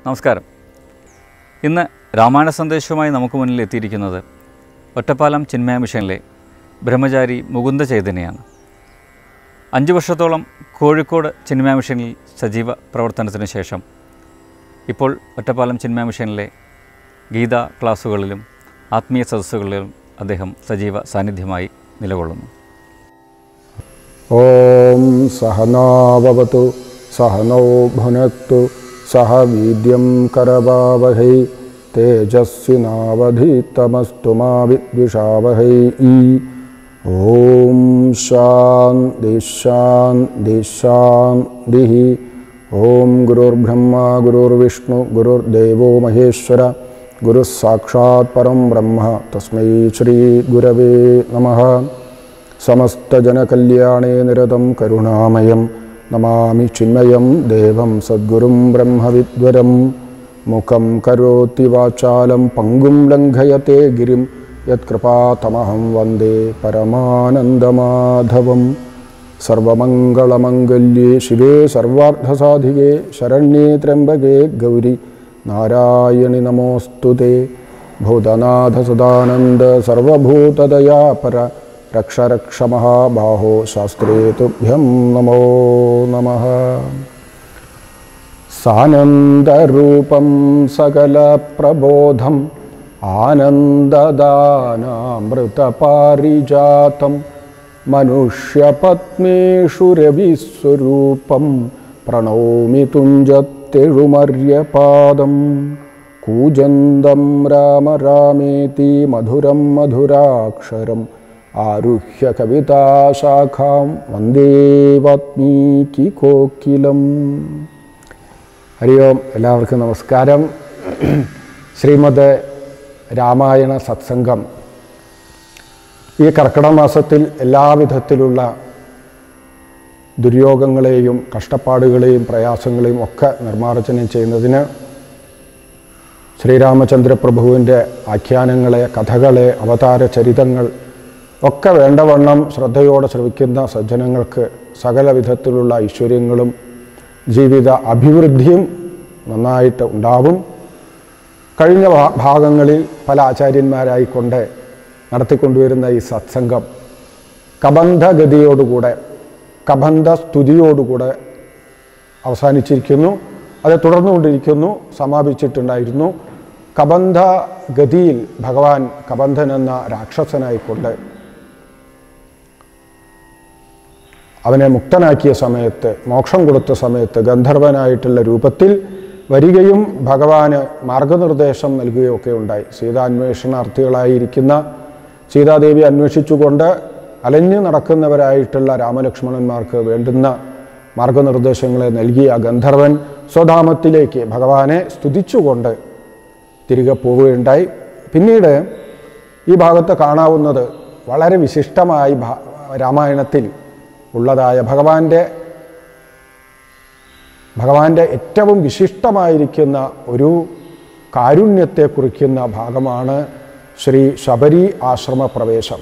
നമസ്കാരം ഇന്ന് രാമായണ സന്ദേശവുമായി നമുക്ക് മുന്നിൽ എത്തിയിരിക്കുന്നത് ഒറ്റപ്പാലം ചിന്മയ മിഷനിലെ ബ്രഹ്മചാരി മുകുന്ദ ചൈതന്യയാണ് അഞ്ച് വർഷത്തോളം കോഴിക്കോട് ചിന്മയ മിഷനിൽ സജീവ പ്രവർത്തനത്തിന് ശേഷം ഇപ്പോൾ ഒറ്റപ്പാലം ചിന്മയ മിഷനിലെ ഗീത ക്ലാസ്സുകളിലും ആത്മീയ സദസ്സുകളിലും അദ്ദേഹം സജീവ സാന്നിധ്യമായി നിലകൊള്ളുന്നു ॐ सहनाववतु सहनौ भुनक्तु सह वीर्यं करवावहै तेजस्विनावधीतमस्तु मा विद्विषावहै ॐ शान्ति शान्ति शान्तिः ॐ गुरुर्ब्रह्मा गुरुर्विष्णु गुरुर्देवो महेश्वर गुरुः साक्षात् परं ब्रह्म तस्मै श्रीगुरवे नमः समस्तजनकल्याणे निरतं करुणामयं नमामि चिन्मयं देवं सद्गुरुं ब्रह्मविद्वरं मुखं करोति वाचालं पङ्गुं लङ्घयते गिरिं यत्कृपातमहं वन्दे परमानन्दमाधवं सर्वमङ्गलमङ्गल्ये शिवे सर्वार्थसाधिके शरण्ये त्र्यम्बके गौरि नारायणि नमोऽस्तु ते भूतनाथसदानन्द सर्वभूतदयापर रक्ष रक्ष महाबाहो शास्त्रे तुभ्यं नमो नमः सानन्दरूपं सकलप्रबोधम् आनन्ददानामृतपारिजातं मनुष्यपत्मेषु रविस्वरूपं प्रणौमि तुञ्जत्तेषुमर्यपादं कूजन्दं राम रामेति मधुरं मधुराक्षरम् ആരുഹ്യ കവിതാശാഖാം വന്ദേ വാത്മീകി കോക്കിലം ഹരി ഓം എല്ലാവർക്കും നമസ്കാരം ശ്രീമദ് രാമായണ സത്സംഗം ഈ കർക്കിടക മാസത്തിൽ എല്ലാവിധത്തിലുള്ള ദുര്യോഗങ്ങളെയും കഷ്ടപ്പാടുകളെയും പ്രയാസങ്ങളെയും ഒക്കെ നിർമ്മാർജ്ജനം ചെയ്യുന്നതിന് ശ്രീരാമചന്ദ്രപ്രഭുവിൻ്റെ ആഖ്യാനങ്ങളെ കഥകളെ അവതാര ചരിതങ്ങൾ ഒക്കെ വേണ്ടവണ്ണം ശ്രദ്ധയോടെ ശ്രവിക്കുന്ന സജ്ജനങ്ങൾക്ക് സകല വിധത്തിലുള്ള ഐശ്വര്യങ്ങളും ജീവിത അഭിവൃദ്ധിയും നന്നായിട്ട് ഉണ്ടാവും കഴിഞ്ഞ ഭാ- ഭാഗങ്ങളിൽ പല ആചാര്യന്മാരായിക്കൊണ്ട് നടത്തിക്കൊണ്ടുവരുന്ന ഈ സത്സംഗം കബന്ധഗതിയോടുകൂടെ കബന്ധ സ്തുതിയോടുകൂടെ അവസാനിച്ചിരിക്കുന്നു അത് തുടർന്നുകൊണ്ടിരിക്കുന്നു സമാപിച്ചിട്ടുണ്ടായിരുന്നു കബന്ധ ഗതിയിൽ ഭഗവാൻ കബന്ധൻ എന്ന രാക്ഷസനായിക്കൊണ്ട് അവനെ മുക്തനാക്കിയ സമയത്ത് മോക്ഷം കൊടുത്ത സമയത്ത് ഗന്ധർവനായിട്ടുള്ള രൂപത്തിൽ വരികയും ഭഗവാന് മാർഗനിർദ്ദേശം നൽകുകയൊക്കെ ഉണ്ടായി സീതാന്വേഷണാർത്ഥികളായിരിക്കുന്ന സീതാദേവി അന്വേഷിച്ചുകൊണ്ട് അലഞ്ഞു നടക്കുന്നവരായിട്ടുള്ള രാമലക്ഷ്മണന്മാർക്ക് വേണ്ടുന്ന മാർഗനിർദ്ദേശങ്ങളെ നൽകിയ ഗന്ധർവൻ സ്വധാമത്തിലേക്ക് ഭഗവാനെ സ്തുതിച്ചുകൊണ്ട് തിരികെ പോവുകയുണ്ടായി പിന്നീട് ഈ ഭാഗത്ത് കാണാവുന്നത് വളരെ വിശിഷ്ടമായി ഭ- രാമായണത്തിൽ ഉള്ളതായ ഭഗവാന്റെ ഭഗവാന്റെ ഏറ്റവും വിശിഷ്ടമായിരിക്കുന്ന ഒരു കാരുണ്യത്തെ കുറിക്കുന്ന ഭാഗമാണ് ശ്രീ ശബരി ആശ്രമ പ്രവേശം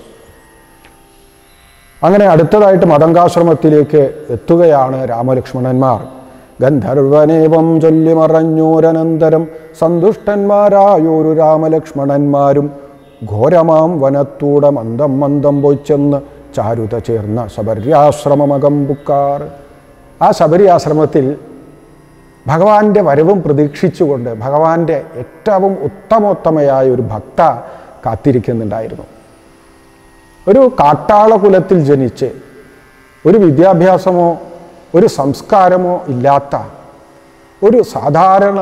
അങ്ങനെ അടുത്തതായിട്ട് മതങ്കാശ്രമത്തിലേക്ക് എത്തുകയാണ് രാമലക്ഷ്മണന്മാർ ഗന്ധർവനേവം ചൊല്ലിമറഞ്ഞോരനന്തരം സന്തുഷ്ടന്മാരായൊരു രാമലക്ഷ്മണന്മാരും ഘോരമാം വനത്തൂടെ മന്ദം മന്ദം പോയി ചെന്ന് ചാരുത ചേർന്ന ശബര്യാശ്രമമകം ബുക്കാർ ആ ശബരി ആശ്രമത്തിൽ ഭഗവാന്റെ വരവും പ്രതീക്ഷിച്ചുകൊണ്ട് ഭഗവാന്റെ ഏറ്റവും ഉത്തമോത്തമയായ ഒരു ഭക്ത കാത്തിരിക്കുന്നുണ്ടായിരുന്നു ഒരു കാട്ടാള കുലത്തിൽ ജനിച്ച് ഒരു വിദ്യാഭ്യാസമോ ഒരു സംസ്കാരമോ ഇല്ലാത്ത ഒരു സാധാരണ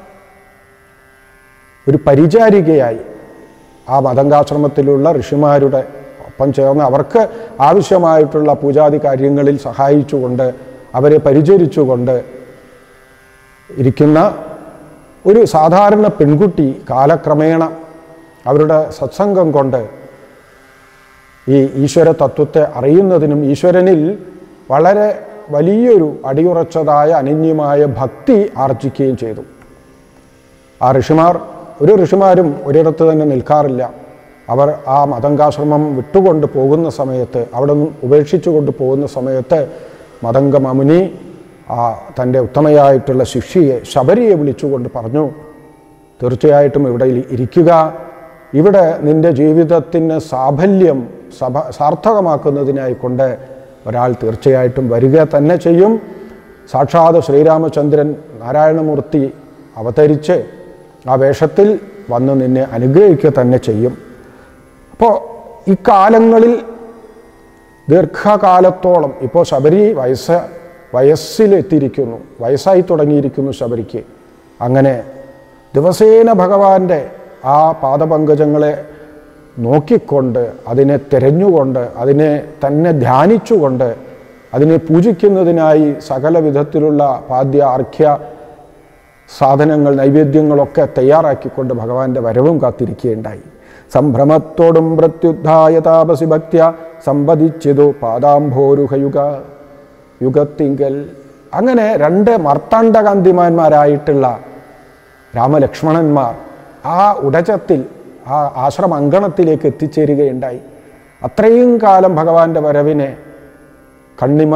ഒരു പരിചാരികയായി ആ മതങ്കാശ്രമത്തിലുള്ള ഋഷിമാരുടെ ഒപ്പം ചേർന്ന് അവർക്ക് ആവശ്യമായിട്ടുള്ള പൂജാതി കാര്യങ്ങളിൽ സഹായിച്ചുകൊണ്ട് അവരെ പരിചരിച്ചുകൊണ്ട് ഇരിക്കുന്ന ഒരു സാധാരണ പെൺകുട്ടി കാലക്രമേണ അവരുടെ സത്സംഗം കൊണ്ട് ഈ ഈശ്വര തത്വത്തെ അറിയുന്നതിനും ഈശ്വരനിൽ വളരെ വലിയൊരു അടിയുറച്ചതായ അനന്യമായ ഭക്തി ആർജിക്കുകയും ചെയ്തു ആ ഋഷിമാർ ഒരു ഋഷിമാരും ഒരിടത്ത് തന്നെ നിൽക്കാറില്ല അവർ ആ മതങ്കാശ്രമം വിട്ടുകൊണ്ട് പോകുന്ന സമയത്ത് അവിടെ നിന്ന് ഉപേക്ഷിച്ചു കൊണ്ട് പോകുന്ന സമയത്ത് മതംഗ മമുനി ആ തൻ്റെ ഉത്തമയായിട്ടുള്ള ശിഷ്യയെ ശബരിയെ വിളിച്ചുകൊണ്ട് പറഞ്ഞു തീർച്ചയായിട്ടും ഇവിടെ ഇരി- ഇരിക്കുക ഇവിടെ നിൻ്റെ ജീവിതത്തിന് സാഫല്യം സഭ സാർത്ഥകമാക്കുന്നതിനായി കൊണ്ട് ഒരാൾ തീർച്ചയായിട്ടും വരിക തന്നെ ചെയ്യും സാക്ഷാത് ശ്രീരാമചന്ദ്രൻ നാരായണമൂർത്തി അവതരിച്ച് ആ വേഷത്തിൽ വന്ന് നിന്നെ അനുഗ്രഹിക്കുക തന്നെ ചെയ്യും അപ്പോൾ ഇക്കാലങ്ങളിൽ ദീർഘകാലത്തോളം ഇപ്പോൾ ശബരി വയസ്സ് വയസ്സിലെത്തിയിരിക്കുന്നു വയസ്സായി തുടങ്ങിയിരിക്കുന്നു ശബരിക്ക് അങ്ങനെ ദിവസേന ഭഗവാന്റെ ആ പാദപങ്കജങ്ങളെ നോക്കിക്കൊണ്ട് അതിനെ തിരഞ്ഞുകൊണ്ട് അതിനെ തന്നെ ധ്യാനിച്ചുകൊണ്ട് അതിനെ പൂജിക്കുന്നതിനായി സകല വിധത്തിലുള്ള പാദ്യ അർഘ്യ സാധനങ്ങൾ നൈവേദ്യങ്ങളൊക്കെ തയ്യാറാക്കിക്കൊണ്ട് ഭഗവാന്റെ വരവും കാത്തിരിക്കുകയുണ്ടായി സംഭ്രമത്തോടും പ്രത്യുദ്ധായ താപസി ഭക്ത്യ സമ്പതിച്ചതു പാദാംഭോരുഹയുഗ യുഗത്തിങ്കൽ അങ്ങനെ രണ്ട് മർത്താണ്ഡകാന്തിമാന്മാരായിട്ടുള്ള രാമലക്ഷ്മണന്മാർ ആ ഉടചത്തിൽ ആ ആശ്രമ അങ്കണത്തിലേക്ക് എത്തിച്ചേരുകയുണ്ടായി അത്രയും കാലം ഭഗവാന്റെ വരവിനെ കണ്ണിമ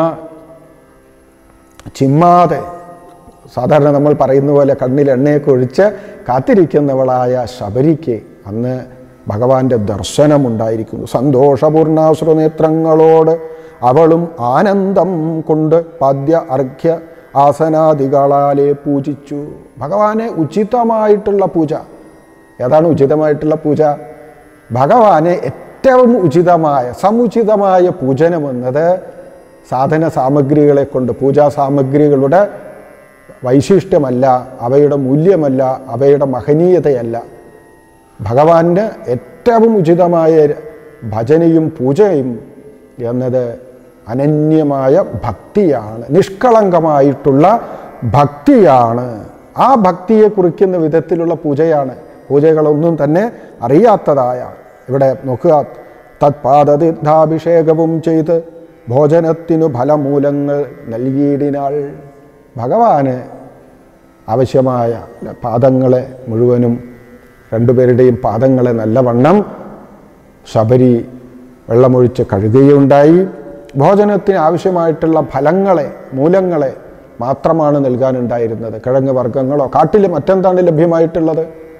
ചിമ്മാതെ സാധാരണ നമ്മൾ പറയുന്ന പോലെ കണ്ണിൽ എണ്ണയൊക്കെ ഒഴിച്ച് കാത്തിരിക്കുന്നവളായ ശബരിക്ക് അന്ന് ഭഗവാന്റെ ദർശനമുണ്ടായിരിക്കുന്നു സന്തോഷപൂർണാശ്രുനേത്രങ്ങളോട് അവളും ആനന്ദം കൊണ്ട് പദ്യ അർഘ്യ ആസനാദികളാലെ പൂജിച്ചു ഭഗവാനെ ഉചിതമായിട്ടുള്ള പൂജ ഏതാണ് ഉചിതമായിട്ടുള്ള പൂജ ഭഗവാനെ ഏറ്റവും ഉചിതമായ സമുചിതമായ പൂജനം എന്നത് സാധന സാമഗ്രികളെ കൊണ്ട് പൂജാ സാമഗ്രികളുടെ വൈശിഷ്ട്യമല്ല അവയുടെ മൂല്യമല്ല അവയുടെ മഹനീയതയല്ല ഭഗവാന് ഏറ്റവും ഉചിതമായ ഭജനയും പൂജയും എന്നത് അനന്യമായ ഭക്തിയാണ് നിഷ്കളങ്കമായിട്ടുള്ള ഭക്തിയാണ് ആ ഭക്തിയെ കുറിക്കുന്ന വിധത്തിലുള്ള പൂജയാണ് പൂജകളൊന്നും തന്നെ അറിയാത്തതായ ഇവിടെ നോക്കുക തത്പാദതീർത്ഥാഭിഷേകവും ചെയ്ത് ഭോജനത്തിനു ഫലമൂലങ്ങൾ നൽകിയിടിനാൾ ഭഗവാന് ആവശ്യമായ പാദങ്ങളെ മുഴുവനും രണ്ടുപേരുടെയും പാദങ്ങളെ നല്ലവണ്ണം ശബരി വെള്ളമൊഴിച്ച് കഴുകുകയുണ്ടായി ഭോജനത്തിന് ആവശ്യമായിട്ടുള്ള ഫലങ്ങളെ മൂലങ്ങളെ മാത്രമാണ് നൽകാനുണ്ടായിരുന്നത് കിഴങ്ങ് വർഗ്ഗങ്ങളോ കാട്ടിൽ മറ്റെന്താണ് ലഭ്യമായിട്ടുള്ളത്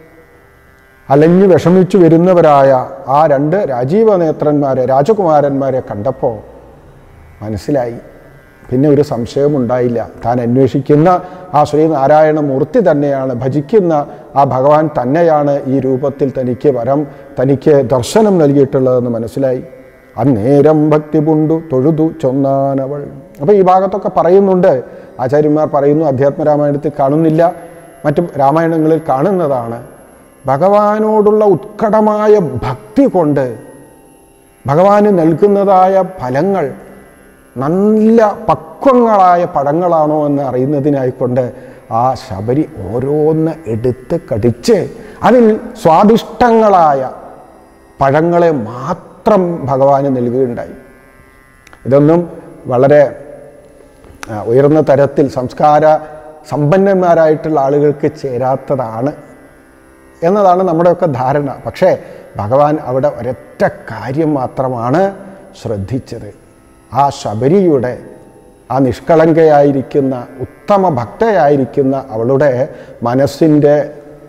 അലഞ്ഞു വിഷമിച്ചു വരുന്നവരായ ആ രണ്ട് രാജീവ നേത്രന്മാരെ രാജകുമാരന്മാരെ കണ്ടപ്പോൾ മനസ്സിലായി പിന്നെ ഒരു സംശയമുണ്ടായില്ല താൻ അന്വേഷിക്കുന്ന ആ ശ്രീനാരായണ മൂർത്തി തന്നെയാണ് ഭജിക്കുന്ന ആ ഭഗവാൻ തന്നെയാണ് ഈ രൂപത്തിൽ തനിക്ക് വരം തനിക്ക് ദർശനം നൽകിയിട്ടുള്ളതെന്ന് മനസ്സിലായി അന്നേരം ഭക്തി പുണ്ടു തൊഴുതു ചൊന്നാനവൾ അപ്പോൾ ഈ ഭാഗത്തൊക്കെ പറയുന്നുണ്ട് ആചാര്യന്മാർ പറയുന്നു അധ്യാത്മരാമായണത്തിൽ കാണുന്നില്ല മറ്റു രാമായണങ്ങളിൽ കാണുന്നതാണ് ഭഗവാനോടുള്ള ഉത്കടമായ ഭക്തി കൊണ്ട് ഭഗവാന് നൽകുന്നതായ ഫലങ്ങൾ നല്ല പക്വങ്ങളായ പഴങ്ങളാണോ എന്ന് അറിയുന്നതിനായിക്കൊണ്ട് ആ ശബരി ഓരോന്ന് എടുത്ത് കടിച്ച് അതിൽ സ്വാദിഷ്ടങ്ങളായ പഴങ്ങളെ മാത്രം ഭഗവാന് നൽകുകയുണ്ടായി ഇതൊന്നും വളരെ ആ, ഉയർന്ന തരത്തിൽ സംസ്കാര സമ്പന്നന്മാരായിട്ടുള്ള ആളുകൾക്ക് ചേരാത്തതാണ് എന്നതാണ് നമ്മുടെയൊക്കെ ധാരണ പക്ഷേ ഭഗവാൻ അവിടെ ഒരൊറ്റ കാര്യം മാത്രമാണ് ശ്രദ്ധിച്ചത് ആ ശബരിയുടെ ആ നിഷ്കളങ്കയായിരിക്കുന്ന ഉത്തമ ഭക്തയായിരിക്കുന്ന അവളുടെ മനസ്സിൻ്റെ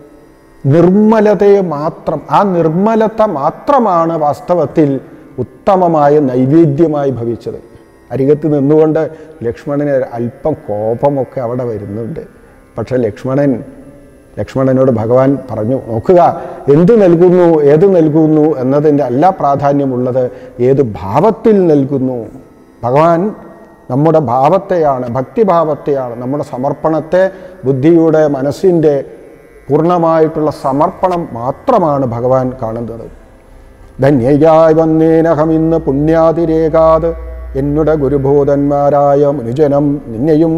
നിർമ്മലതയെ മാത്രം ആ നിർമ്മലത മാത്രമാണ് വാസ്തവത്തിൽ ഉത്തമമായ നൈവേദ്യമായി ഭവിച്ചത് അരികത്ത് നിന്നുകൊണ്ട് ലക്ഷ്മണന് അല്പം കോപമൊക്കെ അവിടെ വരുന്നുണ്ട് പക്ഷെ ലക്ഷ്മണൻ ലക്ഷ്മണനോട് ഭഗവാൻ പറഞ്ഞു നോക്കുക എന്ത് നൽകുന്നു ഏത് നൽകുന്നു എന്നതിൻ്റെ അല്ല പ്രാധാന്യമുള്ളത് ഏത് ഭാവത്തിൽ നൽകുന്നു ഭഗവാൻ നമ്മുടെ ഭാവത്തെയാണ് ഭക്തിഭാവത്തെയാണ് നമ്മുടെ സമർപ്പണത്തെ ബുദ്ധിയുടെ മനസ്സിൻ്റെ പൂർണ്ണമായിട്ടുള്ള സമർപ്പണം മാത്രമാണ് ഭഗവാൻ കാണുന്നത് ധന്യയായി വന്നേനഹമിന്ന് പുണ്യാതിരേകാത് എന്നുടെ ഗുരുഭൂതന്മാരായ മുനുജനം നിന്നെയും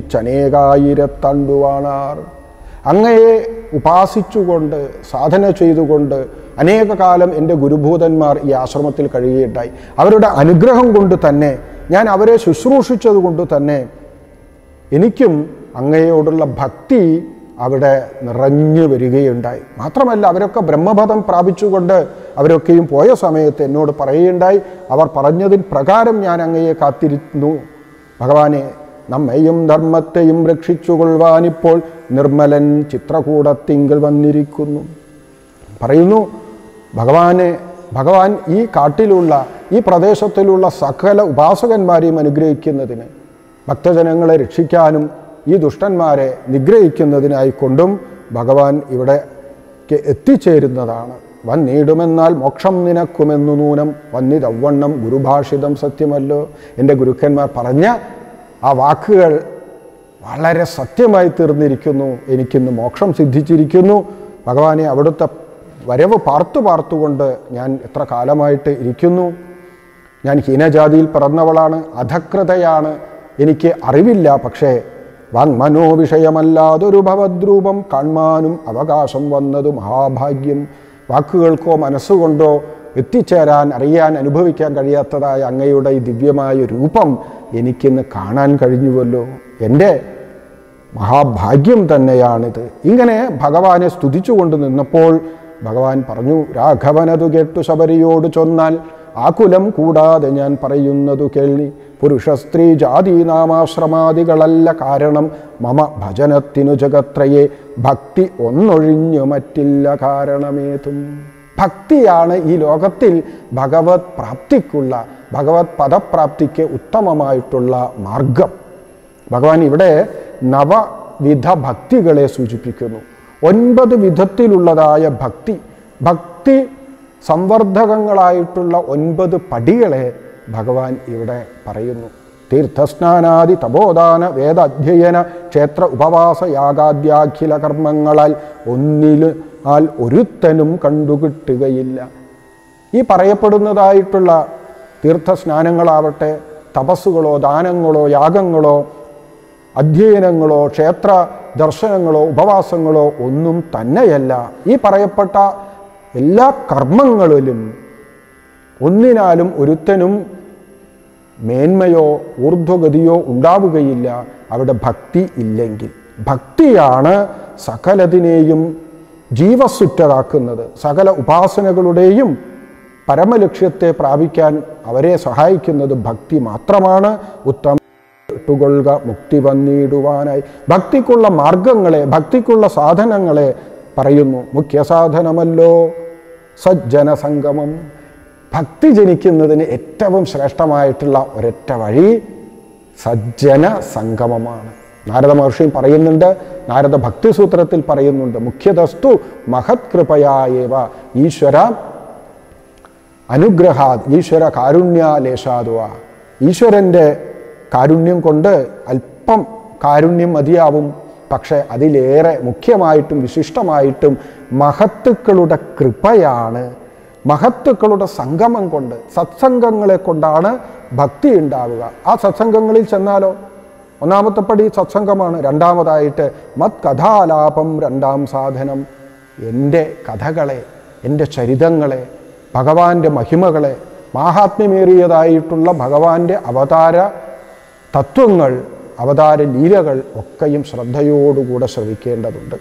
പൂജിച്ചനേകായിരത്തണ്ടുവാണാർ അങ്ങയെ ഉപാസിച്ചുകൊണ്ട് സാധന ചെയ്തുകൊണ്ട് അനേക കാലം എൻ്റെ ഗുരുഭൂതന്മാർ ഈ ആശ്രമത്തിൽ കഴിയുകയുണ്ടായി അവരുടെ അനുഗ്രഹം കൊണ്ട് തന്നെ ഞാൻ അവരെ ശുശ്രൂഷിച്ചത് കൊണ്ട് തന്നെ എനിക്കും അങ്ങയോടുള്ള ഭക്തി അവിടെ നിറഞ്ഞു വരികയുണ്ടായി മാത്രമല്ല അവരൊക്കെ ബ്രഹ്മപദം പ്രാപിച്ചുകൊണ്ട് അവരൊക്കെയും പോയ സമയത്ത് എന്നോട് പറയുകയുണ്ടായി അവർ പറഞ്ഞതിൻ പ്രകാരം ഞാൻ അങ്ങയെ കാത്തിരുന്നു ഭഗവാനെ നമ്മയും ധർമ്മത്തെയും രക്ഷിച്ചുകൊള്ളുവാനിപ്പോൾ നിർമ്മലൻ ചിത്രകൂടത്തിങ്കൽ വന്നിരിക്കുന്നു പറയുന്നു ഭഗവാനെ ഭഗവാൻ ഈ കാട്ടിലുള്ള ഈ പ്രദേശത്തിലുള്ള സകല ഉപാസകന്മാരെയും അനുഗ്രഹിക്കുന്നതിന് ഭക്തജനങ്ങളെ രക്ഷിക്കാനും ഈ ദുഷ്ടന്മാരെ നിഗ്രഹിക്കുന്നതിനായി കൊണ്ടും ഭഗവാൻ ഇവിടെ എത്തിച്ചേരുന്നതാണ് വന്നിടുമെന്നാൽ മോക്ഷം നിനക്കുമെന്നു നൂനം വന്നിതവണ്ണം ഗുരുഭാഷിതം സത്യമല്ലോ എൻ്റെ ഗുരുക്കന്മാർ പറഞ്ഞ ആ വാക്കുകൾ വളരെ സത്യമായി തീർന്നിരിക്കുന്നു എനിക്കിന്ന് മോക്ഷം സിദ്ധിച്ചിരിക്കുന്നു ഭഗവാനെ അവിടുത്തെ വരവ് പാർത്തു പാർത്തുകൊണ്ട് ഞാൻ എത്ര കാലമായിട്ട് ഇരിക്കുന്നു ഞാൻ ഹീനജാതിയിൽ പിറന്നവളാണ് അധകൃതയാണ് എനിക്ക് അറിവില്ല പക്ഷേ വാങ്മനോ വിഷയമല്ലാതൊരു ഭവദ്രൂപം കാൺമാനും അവകാശം വന്നത് മഹാഭാഗ്യം വാക്കുകൾക്കോ മനസ്സുകൊണ്ടോ എത്തിച്ചേരാൻ അറിയാൻ അനുഭവിക്കാൻ കഴിയാത്തതായ അങ്ങയുടെ ഈ ദിവ്യമായ രൂപം എനിക്കിന്ന് കാണാൻ കഴിഞ്ഞുവല്ലോ എൻ്റെ മഹാഭാഗ്യം തന്നെയാണിത് ഇങ്ങനെ ഭഗവാനെ സ്തുതിച്ചുകൊണ്ട് നിന്നപ്പോൾ ഭഗവാൻ പറഞ്ഞു രാഘവനതു കേട്ടു ശബരിയോട് ചൊന്നാൽ ആകുലം കൂടാതെ ഞാൻ പറയുന്നതു കേൾവി പുരുഷ സ്ത്രീ ജാതി നാമാശ്രമാദികളല്ല കാരണം മമ ഭജനത്തിനു ജഗത്രയെ ഭക്തി ഒന്നൊഴിഞ്ഞു മറ്റില്ല കാരണമേതും ഭക്തിയാണ് ഈ ലോകത്തിൽ ഭഗവത് പ്രാപ്തിക്കുള്ള ഭഗവത് പദപ്രാപ്തിക്ക് ഉത്തമമായിട്ടുള്ള മാർഗം ഭഗവാൻ ഇവിടെ നവവിധ ഭക്തികളെ സൂചിപ്പിക്കുന്നു ഒൻപത് വിധത്തിലുള്ളതായ ഭക്തി ഭക്തി സംവർദ്ധകങ്ങളായിട്ടുള്ള ഒൻപത് പടികളെ ഭഗവാൻ ഇവിടെ പറയുന്നു തീർത്ഥസ്നാനാദി തപോദാന വേദാധ്യയന ക്ഷേത്ര ഉപവാസ യാഗാദ്യാഖില കർമ്മങ്ങളാൽ ഒന്നിൽ ആൽ ഒരുത്തനും കണ്ടുകിട്ടുകയില്ല ഈ പറയപ്പെടുന്നതായിട്ടുള്ള തീർത്ഥസ്നാനങ്ങളാവട്ടെ തപസ്സുകളോ ദാനങ്ങളോ യാഗങ്ങളോ അധ്യയനങ്ങളോ ക്ഷേത്ര ദർശനങ്ങളോ ഉപവാസങ്ങളോ ഒന്നും തന്നെയല്ല ഈ പറയപ്പെട്ട എല്ലാ കർമ്മങ്ങളിലും ഒന്നിനാലും ഒരുത്തനും മേന്മയോ ഊർധ്വഗതിയോ ഉണ്ടാവുകയില്ല അവിടെ ഭക്തി ഇല്ലെങ്കിൽ ഭക്തിയാണ് സകലതിനെയും ജീവസുറ്റതാക്കുന്നത് സകല ഉപാസനകളുടെയും പരമലക്ഷ്യത്തെ പ്രാപിക്കാൻ അവരെ സഹായിക്കുന്നത് ഭക്തി മാത്രമാണ് ഉത്തമ ഇട്ടുകൊള്ളുക മുക്തി വന്നിടുവാനായി ഭക്തിക്കുള്ള മാർഗങ്ങളെ ഭക്തിക്കുള്ള സാധനങ്ങളെ പറയുന്നു മുഖ്യ സാധനമല്ലോ സജ്ജന സംഗമം ഭക്തി ജനിക്കുന്നതിന് ഏറ്റവും ശ്രേഷ്ഠമായിട്ടുള്ള ഒരൊറ്റ വഴി സജ്ജന സംഗമമാണ് നാരദ മഹർഷിയും പറയുന്നുണ്ട് നാരദ ഭക്തിസൂത്രത്തിൽ പറയുന്നുണ്ട് മുഖ്യതസ്തു മഹത് കൃപയായേവ ഈശ്വര അനുഗ്രഹാത് ഈശ്വര കാരുണ്യാലേശാതുവ ഈശ്വരൻ്റെ കാരുണ്യം കൊണ്ട് അല്പം കാരുണ്യം മതിയാവും പക്ഷേ അതിലേറെ മുഖ്യമായിട്ടും വിശിഷ്ടമായിട്ടും മഹത്തുക്കളുടെ കൃപയാണ് മഹത്തുക്കളുടെ സംഗമം കൊണ്ട് സത്സംഗങ്ങളെ കൊണ്ടാണ് ഭക്തി ഉണ്ടാവുക ആ സത്സംഗങ്ങളിൽ ചെന്നാലോ ഒന്നാമത്തെ പടി സത്സംഗമാണ് രണ്ടാമതായിട്ട് മത് കഥാലാപം രണ്ടാം സാധനം എൻ്റെ കഥകളെ എൻ്റെ ചരിതങ്ങളെ ഭഗവാന്റെ മഹിമകളെ മാഹാത്മ്യമേറിയതായിട്ടുള്ള ഭഗവാന്റെ അവതാര തത്വങ്ങൾ അവതാര ലീലകൾ ഒക്കെയും ശ്രദ്ധയോടുകൂടെ ശ്രവിക്കേണ്ടതുണ്ട്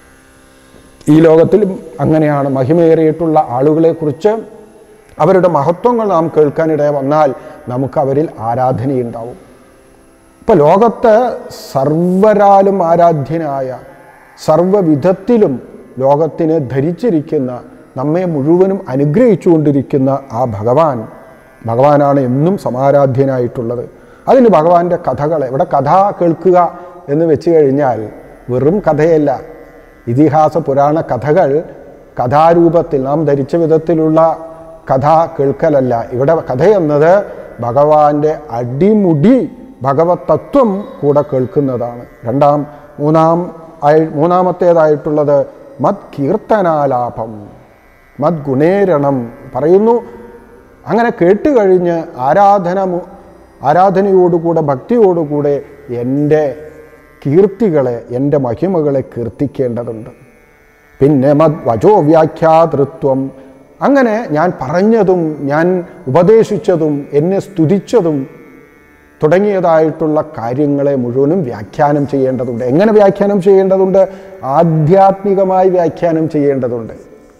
ഈ ലോകത്തിലും അങ്ങനെയാണ് മഹിമേറിയിട്ടുള്ള ആളുകളെക്കുറിച്ച് അവരുടെ മഹത്വങ്ങൾ നാം കേൾക്കാനിട വന്നാൽ നമുക്ക് അവരിൽ ആരാധനയുണ്ടാവും ഇപ്പോൾ ലോകത്ത് സർവരാലും ആരാധ്യനായ സർവവിധത്തിലും ലോകത്തിനെ ധരിച്ചിരിക്കുന്ന നമ്മെ മുഴുവനും അനുഗ്രഹിച്ചുകൊണ്ടിരിക്കുന്ന ആ ഭഗവാൻ ഭഗവാനാണ് എന്നും സമാരാധ്യനായിട്ടുള്ളത് അതിന് ഭഗവാന്റെ കഥകളെ ഇവിടെ കഥ കേൾക്കുക എന്ന് വെച്ച് കഴിഞ്ഞാൽ വെറും കഥയല്ല ഇതിഹാസ പുരാണ കഥകൾ കഥാരൂപത്തിൽ നാം ധരിച്ച വിധത്തിലുള്ള കഥ കേൾക്കലല്ല ഇവിടെ കഥയെന്നത് ഭഗവാന്റെ അടിമുടി ഭഗവത് തത്വം കൂടെ കേൾക്കുന്നതാണ് രണ്ടാം മൂന്നാം ആയി മൂന്നാമത്തേതായിട്ടുള്ളത് മത് കീർത്തനാലാപം മത് ഗുണേരണം പറയുന്നു അങ്ങനെ കേട്ടുകഴിഞ്ഞ് ആരാധന മു- ആരാധനയോടുകൂടെ ഭക്തിയോടുകൂടെ എൻ്റെ കീർത്തികളെ എൻ്റെ മഹിമകളെ കീർത്തിക്കേണ്ടതുണ്ട് പിന്നെ മത് വചോ വ്യാഖ്യാതൃത്വം അങ്ങനെ ഞാൻ പറഞ്ഞതും ഞാൻ ഉപദേശിച്ചതും എന്നെ സ്തുതിച്ചതും തുടങ്ങിയതായിട്ടുള്ള കാര്യങ്ങളെ മുഴുവനും വ്യാഖ്യാനം ചെയ്യേണ്ടതുണ്ട് എങ്ങനെ വ്യാഖ്യാനം ചെയ്യേണ്ടതുണ്ട് ആധ്യാത്മികമായി വ്യാഖ്യാനം ചെയ്യേണ്ടതുണ്ട്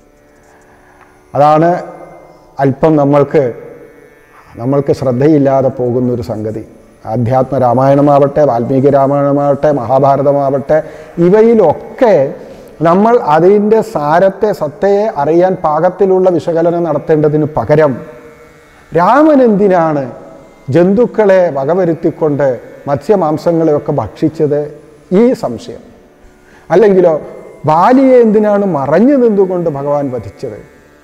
അതാണ് അല്പം നമ്മൾക്ക് നമ്മൾക്ക് ശ്രദ്ധയില്ലാതെ പോകുന്നൊരു സംഗതി ആധ്യാത്മ രാമായണമാവട്ടെ വാൽമീകി രാമായണമാവട്ടെ മഹാഭാരതമാവട്ടെ ഇവയിലൊക്കെ നമ്മൾ അതിൻ്റെ സാരത്തെ സത്തയെ അറിയാൻ പാകത്തിലുള്ള വിശകലനം നടത്തേണ്ടതിന് പകരം രാമൻ എന്തിനാണ് ജന്തുക്കളെ വകവരുത്തിക്കൊണ്ട് മത്സ്യമാംസങ്ങളെയൊക്കെ ഭക്ഷിച്ചത് ഈ സംശയം അല്ലെങ്കിലോ ബാലിയെ എന്തിനാണ് മറഞ്ഞു നിന്നുകൊണ്ട് ഭഗവാൻ വധിച്ചത്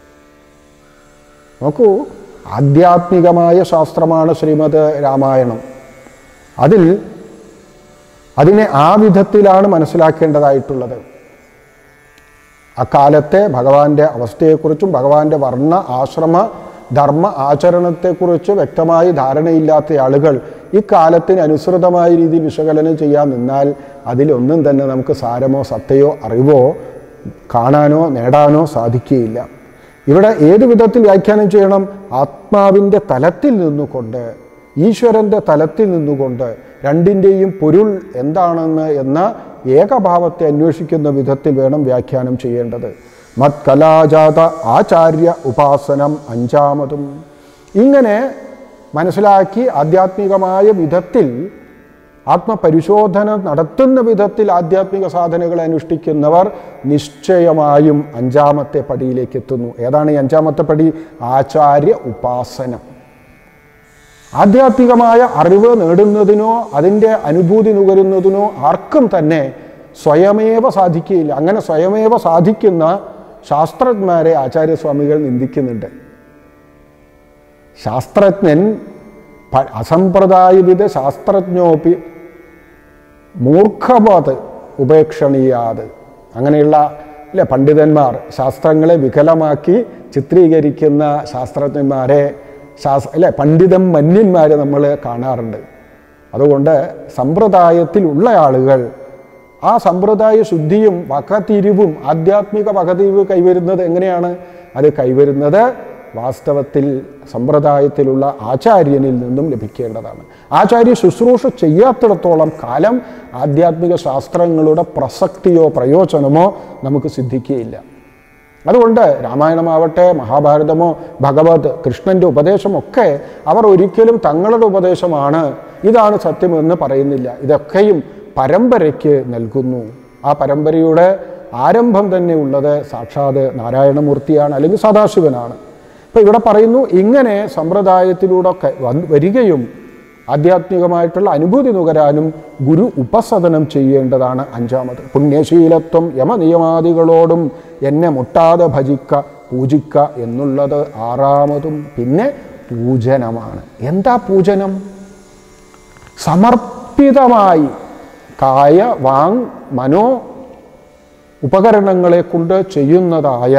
നോക്കൂ ആധ്യാത്മികമായ ശാസ്ത്രമാണ് ശ്രീമദ് രാമായണം അതിൽ അതിനെ ആ വിധത്തിലാണ് മനസ്സിലാക്കേണ്ടതായിട്ടുള്ളത് അക്കാലത്തെ ഭഗവാന്റെ അവസ്ഥയെക്കുറിച്ചും ഭഗവാന്റെ വർണ്ണ ആശ്രമ ധർമ്മ ആചരണത്തെക്കുറിച്ച് വ്യക്തമായി ധാരണയില്ലാത്ത ആളുകൾ ഇക്കാലത്തിന് അനുസൃതമായ രീതിയിൽ വിശകലനം ചെയ്യാൻ നിന്നാൽ അതിലൊന്നും തന്നെ നമുക്ക് സാരമോ സത്തയോ അറിവോ കാണാനോ നേടാനോ സാധിക്കുകയില്ല ഇവിടെ ഏത് വിധത്തിൽ വ്യാഖ്യാനം ചെയ്യണം ആത്മാവിൻ്റെ തലത്തിൽ നിന്നുകൊണ്ട് ഈശ്വരൻ്റെ തലത്തിൽ നിന്നുകൊണ്ട് രണ്ടിൻ്റെയും പൊരുൾ എന്താണെന്ന് എന്ന ഏകഭാവത്തെ അന്വേഷിക്കുന്ന വിധത്തിൽ വേണം വ്യാഖ്യാനം ചെയ്യേണ്ടത് മത് കലാജാത ആചാര്യ ഉപാസനം അഞ്ചാമതും ഇങ്ങനെ മനസ്സിലാക്കി ആധ്യാത്മികമായ വിധത്തിൽ ആത്മപരിശോധന നടത്തുന്ന വിധത്തിൽ ആധ്യാത്മിക സാധനകളെ അനുഷ്ഠിക്കുന്നവർ നിശ്ചയമായും അഞ്ചാമത്തെ പടിയിലേക്ക് എത്തുന്നു ഏതാണ് ഈ അഞ്ചാമത്തെ പടി ആചാര്യ ഉപാസനം ആധ്യാത്മികമായ അറിവ് നേടുന്നതിനോ അതിൻ്റെ അനുഭൂതി നുകരുന്നതിനോ ആർക്കും തന്നെ സ്വയമേവ സാധിക്കുകയില്ല അങ്ങനെ സ്വയമേവ സാധിക്കുന്ന ശാസ്ത്രജ്ഞന്മാരെ ആചാര്യസ്വാമികൾ നിന്ദിക്കുന്നുണ്ട് ശാസ്ത്രജ്ഞൻ പ- അസമ്പ്രദായവിധ ശാസ്ത്രജ്ഞോപി മൂർഖവത് ഉപേക്ഷണീയാത് അങ്ങനെയുള്ള അല്ലെ പണ്ഡിതന്മാർ ശാസ്ത്രങ്ങളെ വികലമാക്കി ചിത്രീകരിക്കുന്ന ശാസ്ത്രജ്ഞന്മാരെ ശാസ് അല്ലെ പണ്ഡിതം മന്യന്മാരെ നമ്മൾ കാണാറുണ്ട് അതുകൊണ്ട് സമ്പ്രദായത്തിലുള്ള ആളുകൾ ആ സമ്പ്രദായ ശുദ്ധിയും വകതിരിവും ആധ്യാത്മിക വകതിരിവ് കൈവരുന്നത് എങ്ങനെയാണ് അത് കൈവരുന്നത് വാസ്തവത്തിൽ സമ്പ്രദായത്തിലുള്ള ആചാര്യനിൽ നിന്നും ലഭിക്കേണ്ടതാണ് ആചാര്യ ശുശ്രൂഷ ചെയ്യാത്തിടത്തോളം കാലം ആധ്യാത്മിക ശാസ്ത്രങ്ങളുടെ പ്രസക്തിയോ പ്രയോജനമോ നമുക്ക് സിദ്ധിക്കുകയില്ല അതുകൊണ്ട് രാമായണമാവട്ടെ മഹാഭാരതമോ ഭഗവത് കൃഷ്ണൻ്റെ ഉപദേശമൊക്കെ അവർ ഒരിക്കലും തങ്ങളുടെ ഉപദേശമാണ് ഇതാണ് സത്യമെന്ന് പറയുന്നില്ല ഇതൊക്കെയും പരമ്പരയ്ക്ക് നൽകുന്നു ആ പരമ്പരയുടെ ആരംഭം തന്നെ ഉള്ളത് സാക്ഷാത് നാരായണമൂർത്തിയാണ് അല്ലെങ്കിൽ സദാശിവനാണ് അപ്പോൾ ഇവിടെ പറയുന്നു ഇങ്ങനെ സമ്പ്രദായത്തിലൂടെ ഒക്കെ വന്ന് വരികയും ആധ്യാത്മികമായിട്ടുള്ള അനുഭൂതി നുകരാനും ഗുരു ഉപസദനം ചെയ്യേണ്ടതാണ് അഞ്ചാമത് പുണ്യശീലത്വം യമനിയമാദികളോടും എന്നെ മുട്ടാതെ ഭജിക്ക പൂജിക്ക എന്നുള്ളത് ആറാമതും പിന്നെ പൂജനമാണ് എന്താ പൂജനം സമർപ്പിതമായി കായ വാങ് മനോ ഉപകരണങ്ങളെ കൊണ്ട് ചെയ്യുന്നതായ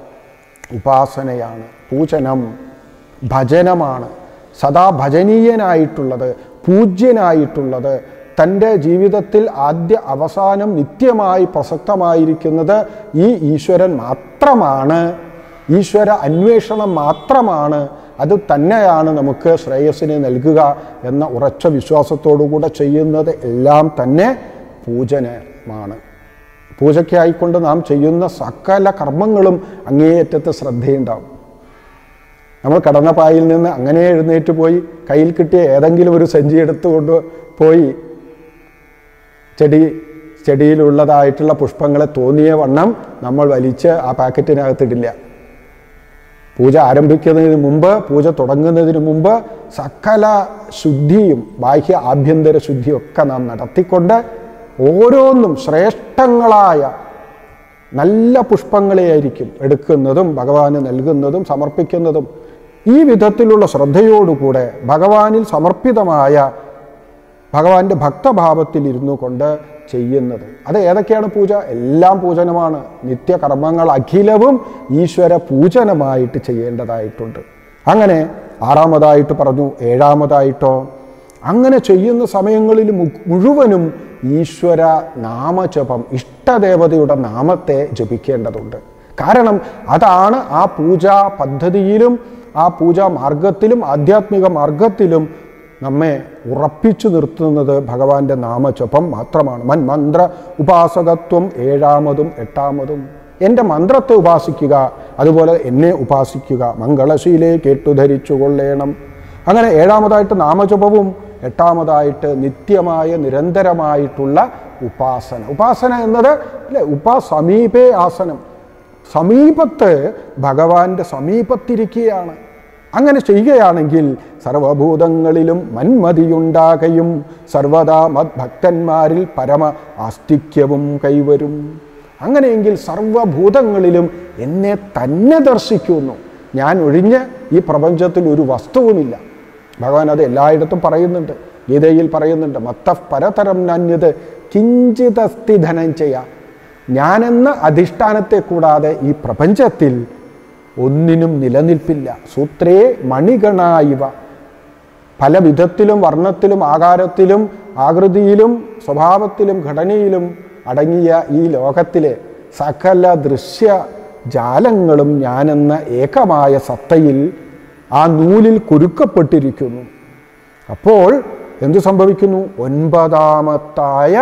ഉപാസനയാണ് പൂജനം ഭജനമാണ് സദാ ഭജനീയനായിട്ടുള്ളത് പൂജ്യനായിട്ടുള്ളത് തൻ്റെ ജീവിതത്തിൽ ആദ്യ അവസാനം നിത്യമായി പ്രസക്തമായിരിക്കുന്നത് ഈ ഈശ്വരൻ മാത്രമാണ് ഈശ്വര അന്വേഷണം മാത്രമാണ് അത് തന്നെയാണ് നമുക്ക് ശ്രേയസ്സിനെ നൽകുക എന്ന ഉറച്ച വിശ്വാസത്തോടുകൂടെ ചെയ്യുന്നത് എല്ലാം തന്നെ പൂജനമാണ് പൂജയ്ക്കായിക്കൊണ്ട് നാം ചെയ്യുന്ന സകല കർമ്മങ്ങളും അങ്ങേയറ്റത്തെ ശ്രദ്ധയുണ്ടാവും നമ്മൾ കടന്ന പായിൽ നിന്ന് അങ്ങനെ എഴുന്നേറ്റ് പോയി കയ്യിൽ കിട്ടിയ ഏതെങ്കിലും ഒരു സഞ്ചി എടുത്തുകൊണ്ട് പോയി ചെടി ചെടിയിലുള്ളതായിട്ടുള്ള പുഷ്പങ്ങളെ തോന്നിയ വണ്ണം നമ്മൾ വലിച്ച് ആ പാക്കറ്റിനകത്തിടില്ല പൂജ ആരംഭിക്കുന്നതിന് മുമ്പ് പൂജ തുടങ്ങുന്നതിന് മുമ്പ് സകല ശുദ്ധിയും ബാഹ്യ ആഭ്യന്തര ശുദ്ധിയും ഒക്കെ നാം നടത്തിക്കൊണ്ട് ഓരോന്നും ശ്രേഷ്ഠങ്ങളായ നല്ല പുഷ്പങ്ങളെയായിരിക്കും എടുക്കുന്നതും ഭഗവാന് നൽകുന്നതും സമർപ്പിക്കുന്നതും ഈ വിധത്തിലുള്ള ശ്രദ്ധയോടുകൂടെ ഭഗവാനിൽ സമർപ്പിതമായ ഭഗവാന്റെ ഭക്തഭാവത്തിൽ ഇരുന്നു കൊണ്ട് ചെയ്യുന്നത് അത് ഏതൊക്കെയാണ് പൂജ എല്ലാം പൂജനമാണ് നിത്യകർമ്മങ്ങൾ അഖിലവും ഈശ്വര പൂജനമായിട്ട് ചെയ്യേണ്ടതായിട്ടുണ്ട് അങ്ങനെ ആറാമതായിട്ട് പറഞ്ഞു ഏഴാമതായിട്ടോ അങ്ങനെ ചെയ്യുന്ന സമയങ്ങളിൽ മു- മുഴുവനും ഈശ്വര നാമജപം ഇഷ്ടദേവതയുടെ നാമത്തെ ജപിക്കേണ്ടതുണ്ട് കാരണം അതാണ് ആ പൂജാ പദ്ധതിയിലും ആ പൂജാ മാർഗത്തിലും ആധ്യാത്മിക മാർഗത്തിലും നമ്മെ ഉറപ്പിച്ചു നിർത്തുന്നത് ഭഗവാന്റെ നാമജപം മാത്രമാണ് മൻ മന്ത്ര ഉപാസകത്വം ഏഴാമതും എട്ടാമതും എൻ്റെ മന്ത്രത്തെ ഉപാസിക്കുക അതുപോലെ എന്നെ ഉപാസിക്കുക മംഗളശീലെ കേട്ടുധരിച്ചു കൊള്ളേണം അങ്ങനെ ഏഴാമതായിട്ട് നാമജപവും എട്ടാമതായിട്ട് നിത്യമായ നിരന്തരമായിട്ടുള്ള ഉപാസന ഉപാസന എന്നത് അല്ലേ ഉപാ സമീപേ ആസനം സമീപത്ത് ഭഗവാന്റെ സമീപത്തിരിക്കുകയാണ് അങ്ങനെ ചെയ്യുകയാണെങ്കിൽ സർവഭൂതങ്ങളിലും മന്മതിയുണ്ടാകയും സർവദാ മദ്ഭക്തന്മാരിൽ പരമ ആസ്തിക്യവും കൈവരും അങ്ങനെയെങ്കിൽ സർവഭൂതങ്ങളിലും എന്നെ തന്നെ ദർശിക്കുന്നു ഞാൻ ഒഴിഞ്ഞ് ഈ പ്രപഞ്ചത്തിൽ ഒരു വസ്തുവുമില്ല ഭഗവാൻ അത് എല്ലായിടത്തും പറയുന്നുണ്ട് ഗീതയിൽ പറയുന്നുണ്ട് മത്ത പരതരം നാന്യത് കിഞ്ചിതസ്തി ധനഞ്ജയ ഞാനെന്ന അധിഷ്ഠാനത്തെ കൂടാതെ ഈ പ്രപഞ്ചത്തിൽ ഒന്നിനും നിലനിൽപ്പില്ല സൂത്രേ മണിഗണായിവ പല വിധത്തിലും വർണ്ണത്തിലും ആകാരത്തിലും ആകൃതിയിലും സ്വഭാവത്തിലും ഘടനയിലും അടങ്ങിയ ഈ ലോകത്തിലെ സകല ദൃശ്യ ജാലങ്ങളും ഞാനെന്ന ഏകമായ സത്തയിൽ ആ നൂലിൽ കുരുക്കപ്പെട്ടിരിക്കുന്നു അപ്പോൾ എന്തു സംഭവിക്കുന്നു ഒൻപതാമത്തായ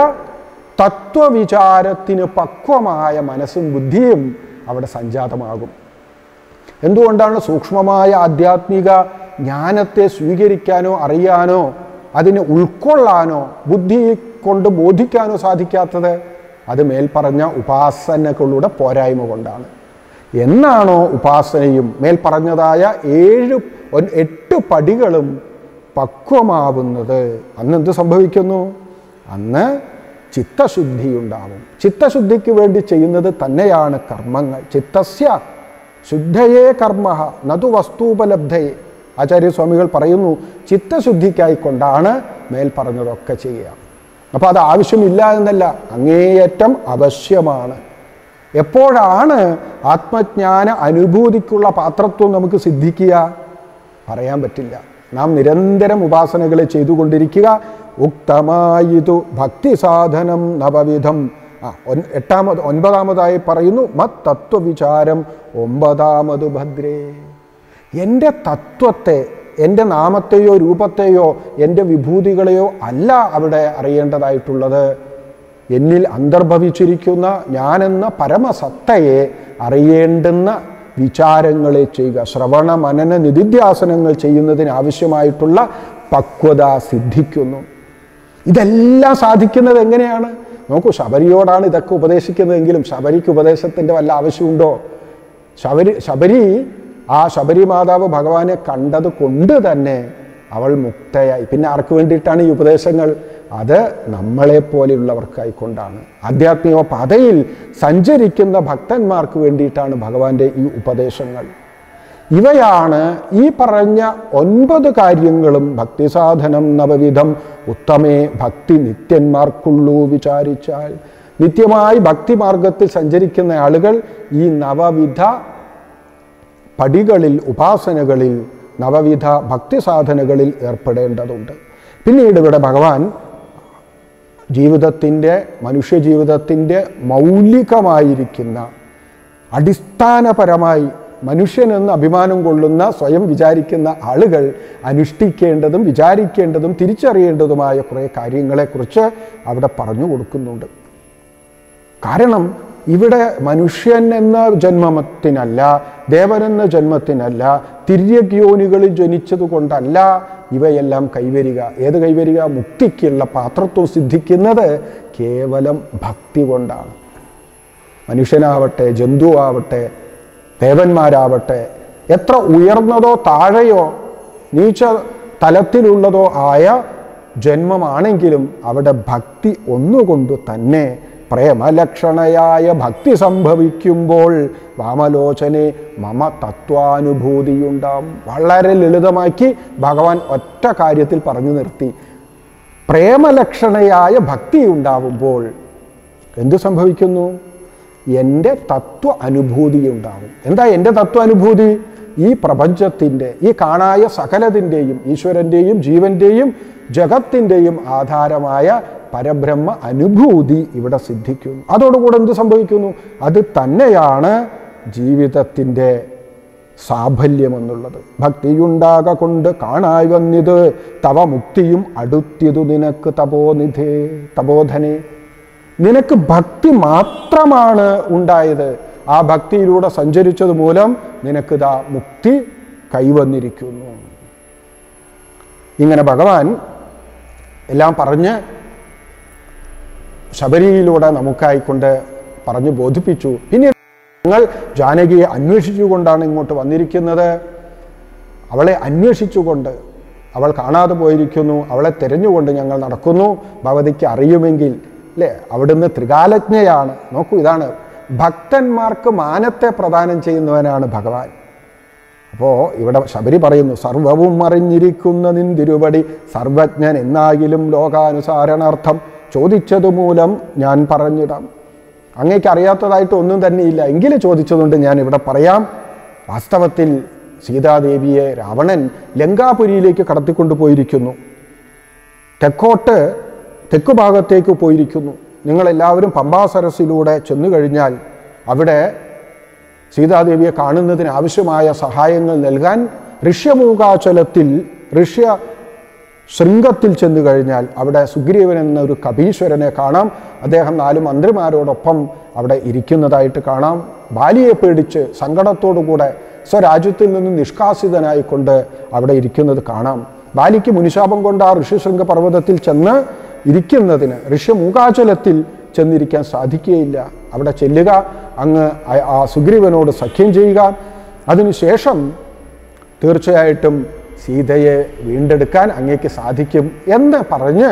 തത്വവിചാരത്തിന് പക്വമായ മനസ്സും ബുദ്ധിയും അവിടെ സംജാതമാകും എന്തുകൊണ്ടാണ് സൂക്ഷ്മമായ ആധ്യാത്മിക ജ്ഞാനത്തെ സ്വീകരിക്കാനോ അറിയാനോ അതിനെ ഉൾക്കൊള്ളാനോ ബുദ്ധി കൊണ്ട് ബോധിക്കാനോ സാധിക്കാത്തത് അത് മേൽപ്പറഞ്ഞ ഉപാസനകളുടെ പോരായ്മ കൊണ്ടാണ് എന്നാണോ ഉപാസനയും മേൽപ്പറഞ്ഞതായ ഏഴ് ഒൻ- എട്ട് പടികളും പക്വമാവുന്നത് അന്ന് എന്ത് സംഭവിക്കുന്നു അന്ന് ചിത്തശുദ്ധി ഉണ്ടാവും ചിത്തശുദ്ധിക്ക് വേണ്ടി ചെയ്യുന്നത് തന്നെയാണ് കർമ്മങ്ങൾ ചിത്തസ്യ ശുദ്ധയേ കർമ്മ നതു വസ്തുപലബ്ധയെ ആചാര്യസ്വാമികൾ പറയുന്നു ചിത്തശുദ്ധിക്കായിക്കൊണ്ടാണ് മേൽ പറഞ്ഞതൊക്കെ ചെയ്യുക അപ്പോൾ അത് ആവശ്യമില്ല എന്നല്ല അങ്ങേയറ്റം ആവശ്യമാണ് എപ്പോഴാണ് ആത്മജ്ഞാന അനുഭൂതിക്കുള്ള പാത്രത്വം നമുക്ക് സിദ്ധിക്കുക പറയാൻ പറ്റില്ല നാം നിരന്തരം ഉപാസനകളെ ചെയ്തുകൊണ്ടിരിക്കുക ഉക്തമായിതു ഭക്തി സാധനം നവവിധം ആ ഒൻ- എട്ടാമത് ഒൻപതാമതായി പറയുന്നു മത് തത്വവിചാരം ഒമ്പതാമത് ഭദ്രേ എൻ്റെ തത്വത്തെ എൻ്റെ നാമത്തെയോ രൂപത്തെയോ എൻ്റെ വിഭൂതികളെയോ അല്ല അവിടെ അറിയേണ്ടതായിട്ടുള്ളത് എന്നിൽ അന്തർഭവിച്ചിരിക്കുന്ന ഞാനെന്ന പരമസത്തയെ അറിയേണ്ടുന്ന വിചാരങ്ങളെ ചെയ്യുക ശ്രവണ മനന നിധിധ്യാസനങ്ങൾ ചെയ്യുന്നതിന് ആവശ്യമായിട്ടുള്ള പക്വത സിദ്ധിക്കുന്നു ഇതെല്ലാം സാധിക്കുന്നത് എങ്ങനെയാണ് നോക്കൂ ശബരിയോടാണ് ഇതൊക്കെ ഉപദേശിക്കുന്നതെങ്കിലും ശബരിക്ക് ഉപദേശത്തിൻ്റെ വല്ല ആവശ്യമുണ്ടോ ശബരി ശബരി ആ ശബരി മാതാവ് ഭഗവാനെ കണ്ടത് കൊണ്ട് തന്നെ അവൾ മുക്തയായി പിന്നെ ആർക്ക് വേണ്ടിയിട്ടാണ് ഈ ഉപദേശങ്ങൾ അത് നമ്മളെ പോലെയുള്ളവർക്കായിക്കൊണ്ടാണ് ആധ്യാത്മിക പാതയിൽ സഞ്ചരിക്കുന്ന ഭക്തന്മാർക്ക് വേണ്ടിയിട്ടാണ് ഭഗവാന്റെ ഈ ഉപദേശങ്ങൾ ഇവയാണ് ഈ പറഞ്ഞ ഒൻപത് കാര്യങ്ങളും ഭക്തിസാധനം നവവിധം ഉത്തമേ ഭക്തി നിത്യന്മാർക്കുള്ളൂ വിചാരിച്ചാൽ നിത്യമായി ഭക്തിമാർഗത്തിൽ സഞ്ചരിക്കുന്ന ആളുകൾ ഈ നവവിധ പടികളിൽ ഉപാസനകളിൽ നവവിധ ഭക്തിസാധനകളിൽ ഏർപ്പെടേണ്ടതുണ്ട് പിന്നീട് ഇവിടെ ഭഗവാൻ ജീവിതത്തിൻ്റെ മനുഷ്യജീവിതത്തിൻ്റെ മൗലികമായിരിക്കുന്ന അടിസ്ഥാനപരമായി മനുഷ്യനെന്ന് അഭിമാനം കൊള്ളുന്ന സ്വയം വിചാരിക്കുന്ന ആളുകൾ അനുഷ്ഠിക്കേണ്ടതും വിചാരിക്കേണ്ടതും തിരിച്ചറിയേണ്ടതുമായ കുറേ കാര്യങ്ങളെക്കുറിച്ച് അവിടെ പറഞ്ഞു കൊടുക്കുന്നുണ്ട് കാരണം ഇവിടെ മനുഷ്യൻ എന്ന ജന്മത്തിനല്ല ദേവനെന്ന ജന്മത്തിനല്ല തിര്യഗ്യോനികളിൽ ജനിച്ചത് കൊണ്ടല്ല ഇവയെല്ലാം കൈവരിക ഏത് കൈവരിക മുക്തിക്കുള്ള പാത്രത്വം സിദ്ധിക്കുന്നത് കേവലം ഭക്തി കൊണ്ടാണ് മനുഷ്യനാവട്ടെ ജന്തുവാവട്ടെ ദേവന്മാരാവട്ടെ എത്ര ഉയർന്നതോ താഴെയോ നീച്ച തലത്തിലുള്ളതോ ആയ ജന്മമാണെങ്കിലും അവിടെ ഭക്തി ഒന്നുകൊണ്ട് തന്നെ പ്രേമലക്ഷണയായ ഭക്തി സംഭവിക്കുമ്പോൾ വാമലോചനെ മമ തത്വാനുഭൂതിയുണ്ടാവും വളരെ ലളിതമാക്കി ഭഗവാൻ ഒറ്റ കാര്യത്തിൽ പറഞ്ഞു നിർത്തി പ്രേമലക്ഷണയായ ഭക്തി ഉണ്ടാവുമ്പോൾ എന്തു സംഭവിക്കുന്നു എൻ്റെ തത്വ അനുഭൂതി ഉണ്ടാവും എന്താ എൻ്റെ തത്വ അനുഭൂതി ഈ പ്രപഞ്ചത്തിൻ്റെ ഈ കാണായ സകലതിൻ്റെയും ഈശ്വരൻ്റെയും ജീവൻ്റെയും ജഗത്തിൻ്റെയും ആധാരമായ പരബ്രഹ്മ അനുഭൂതി ഇവിടെ സിദ്ധിക്കുന്നു അതോടുകൂടെ എന്ത് സംഭവിക്കുന്നു അത് തന്നെയാണ് ജീവിതത്തിൻ്റെ സാഫല്യമെന്നുള്ളത് ഭക്തിയുണ്ടാക കൊണ്ട് കാണായി വന്നിത് തവ മുക്തിയും അടുത്തിതു നിനക്ക് തപോനിധേ തപോധനെ നിനക്ക് ഭക്തി മാത്രമാണ് ഉണ്ടായത് ആ ഭക്തിയിലൂടെ സഞ്ചരിച്ചത് മൂലം നിനക്ക് ഇതാ മുക്തി കൈവന്നിരിക്കുന്നു ഇങ്ങനെ ഭഗവാൻ എല്ലാം പറഞ്ഞ് ശബരിയിലൂടെ നമുക്കായിക്കൊണ്ട് പറഞ്ഞു ബോധിപ്പിച്ചു പിന്നീട് ഞങ്ങൾ ജാനകിയെ അന്വേഷിച്ചുകൊണ്ടാണ് ഇങ്ങോട്ട് വന്നിരിക്കുന്നത് അവളെ അന്വേഷിച്ചുകൊണ്ട് അവൾ കാണാതെ പോയിരിക്കുന്നു അവളെ തിരഞ്ഞുകൊണ്ട് ഞങ്ങൾ നടക്കുന്നു ഭഗവതിക്ക് അറിയുമെങ്കിൽ അല്ലേ അവിടുന്ന് ത്രികാലജ്ഞയാണ് നോക്കൂ ഇതാണ് ഭക്തന്മാർക്ക് മാനത്തെ പ്രദാനം ചെയ്യുന്നവനാണ് ഭഗവാൻ അപ്പോൾ ഇവിടെ ശബരി പറയുന്നു സർവവും അറിഞ്ഞിരിക്കുന്ന നിന്തിരുപടി സർവജ്ഞൻ എന്നാകിലും ലോകാനുസാരണാർത്ഥം ചോദിച്ചതു മൂലം ഞാൻ പറഞ്ഞിടാം അങ്ങേക്ക് അറിയാത്തതായിട്ട് ഒന്നും തന്നെയില്ല എങ്കിലും ചോദിച്ചതുകൊണ്ട് ഞാൻ ഇവിടെ പറയാം വാസ്തവത്തിൽ സീതാദേവിയെ രാവണൻ ലങ്കാപുരിയിലേക്ക് കടത്തിക്കൊണ്ടു പോയിരിക്കുന്നു തെക്കോട്ട് തെക്കു ഭാഗത്തേക്ക് പോയിരിക്കുന്നു നിങ്ങളെല്ലാവരും പമ്പാസരസിലൂടെ ചെന്നു കഴിഞ്ഞാൽ അവിടെ സീതാദേവിയെ കാണുന്നതിന് ആവശ്യമായ സഹായങ്ങൾ നൽകാൻ ഋഷ്യമൂകാചലത്തിൽ ഋഷ്യ ശൃംഗത്തിൽ ചെന്നു കഴിഞ്ഞാൽ അവിടെ സുഗ്രീവൻ എന്ന ഒരു കപീശ്വരനെ കാണാം അദ്ദേഹം നാല് മന്ത്രിമാരോടൊപ്പം അവിടെ ഇരിക്കുന്നതായിട്ട് കാണാം ബാലിയെ പേടിച്ച് സങ്കടത്തോടുകൂടെ സ്വരാജ്യത്തിൽ നിന്ന് നിഷ്കാസിതനായിക്കൊണ്ട് അവിടെ ഇരിക്കുന്നത് കാണാം ബാലിക്ക് മുനിശാപം കൊണ്ട് ആ ഋഷിശൃംഗ പർവ്വതത്തിൽ ചെന്ന് ഇരിക്കുന്നതിന് ഋഷ്യമൂകാചലത്തിൽ ചെന്നിരിക്കാൻ സാധിക്കുകയില്ല അവിടെ ചെല്ലുക അങ്ങ് ആ- ആ സുഗ്രീവനോട് സഖ്യം ചെയ്യുക അതിനുശേഷം തീർച്ചയായിട്ടും സീതയെ വീണ്ടെടുക്കാൻ അങ്ങേക്ക് സാധിക്കും എന്ന് പറഞ്ഞ്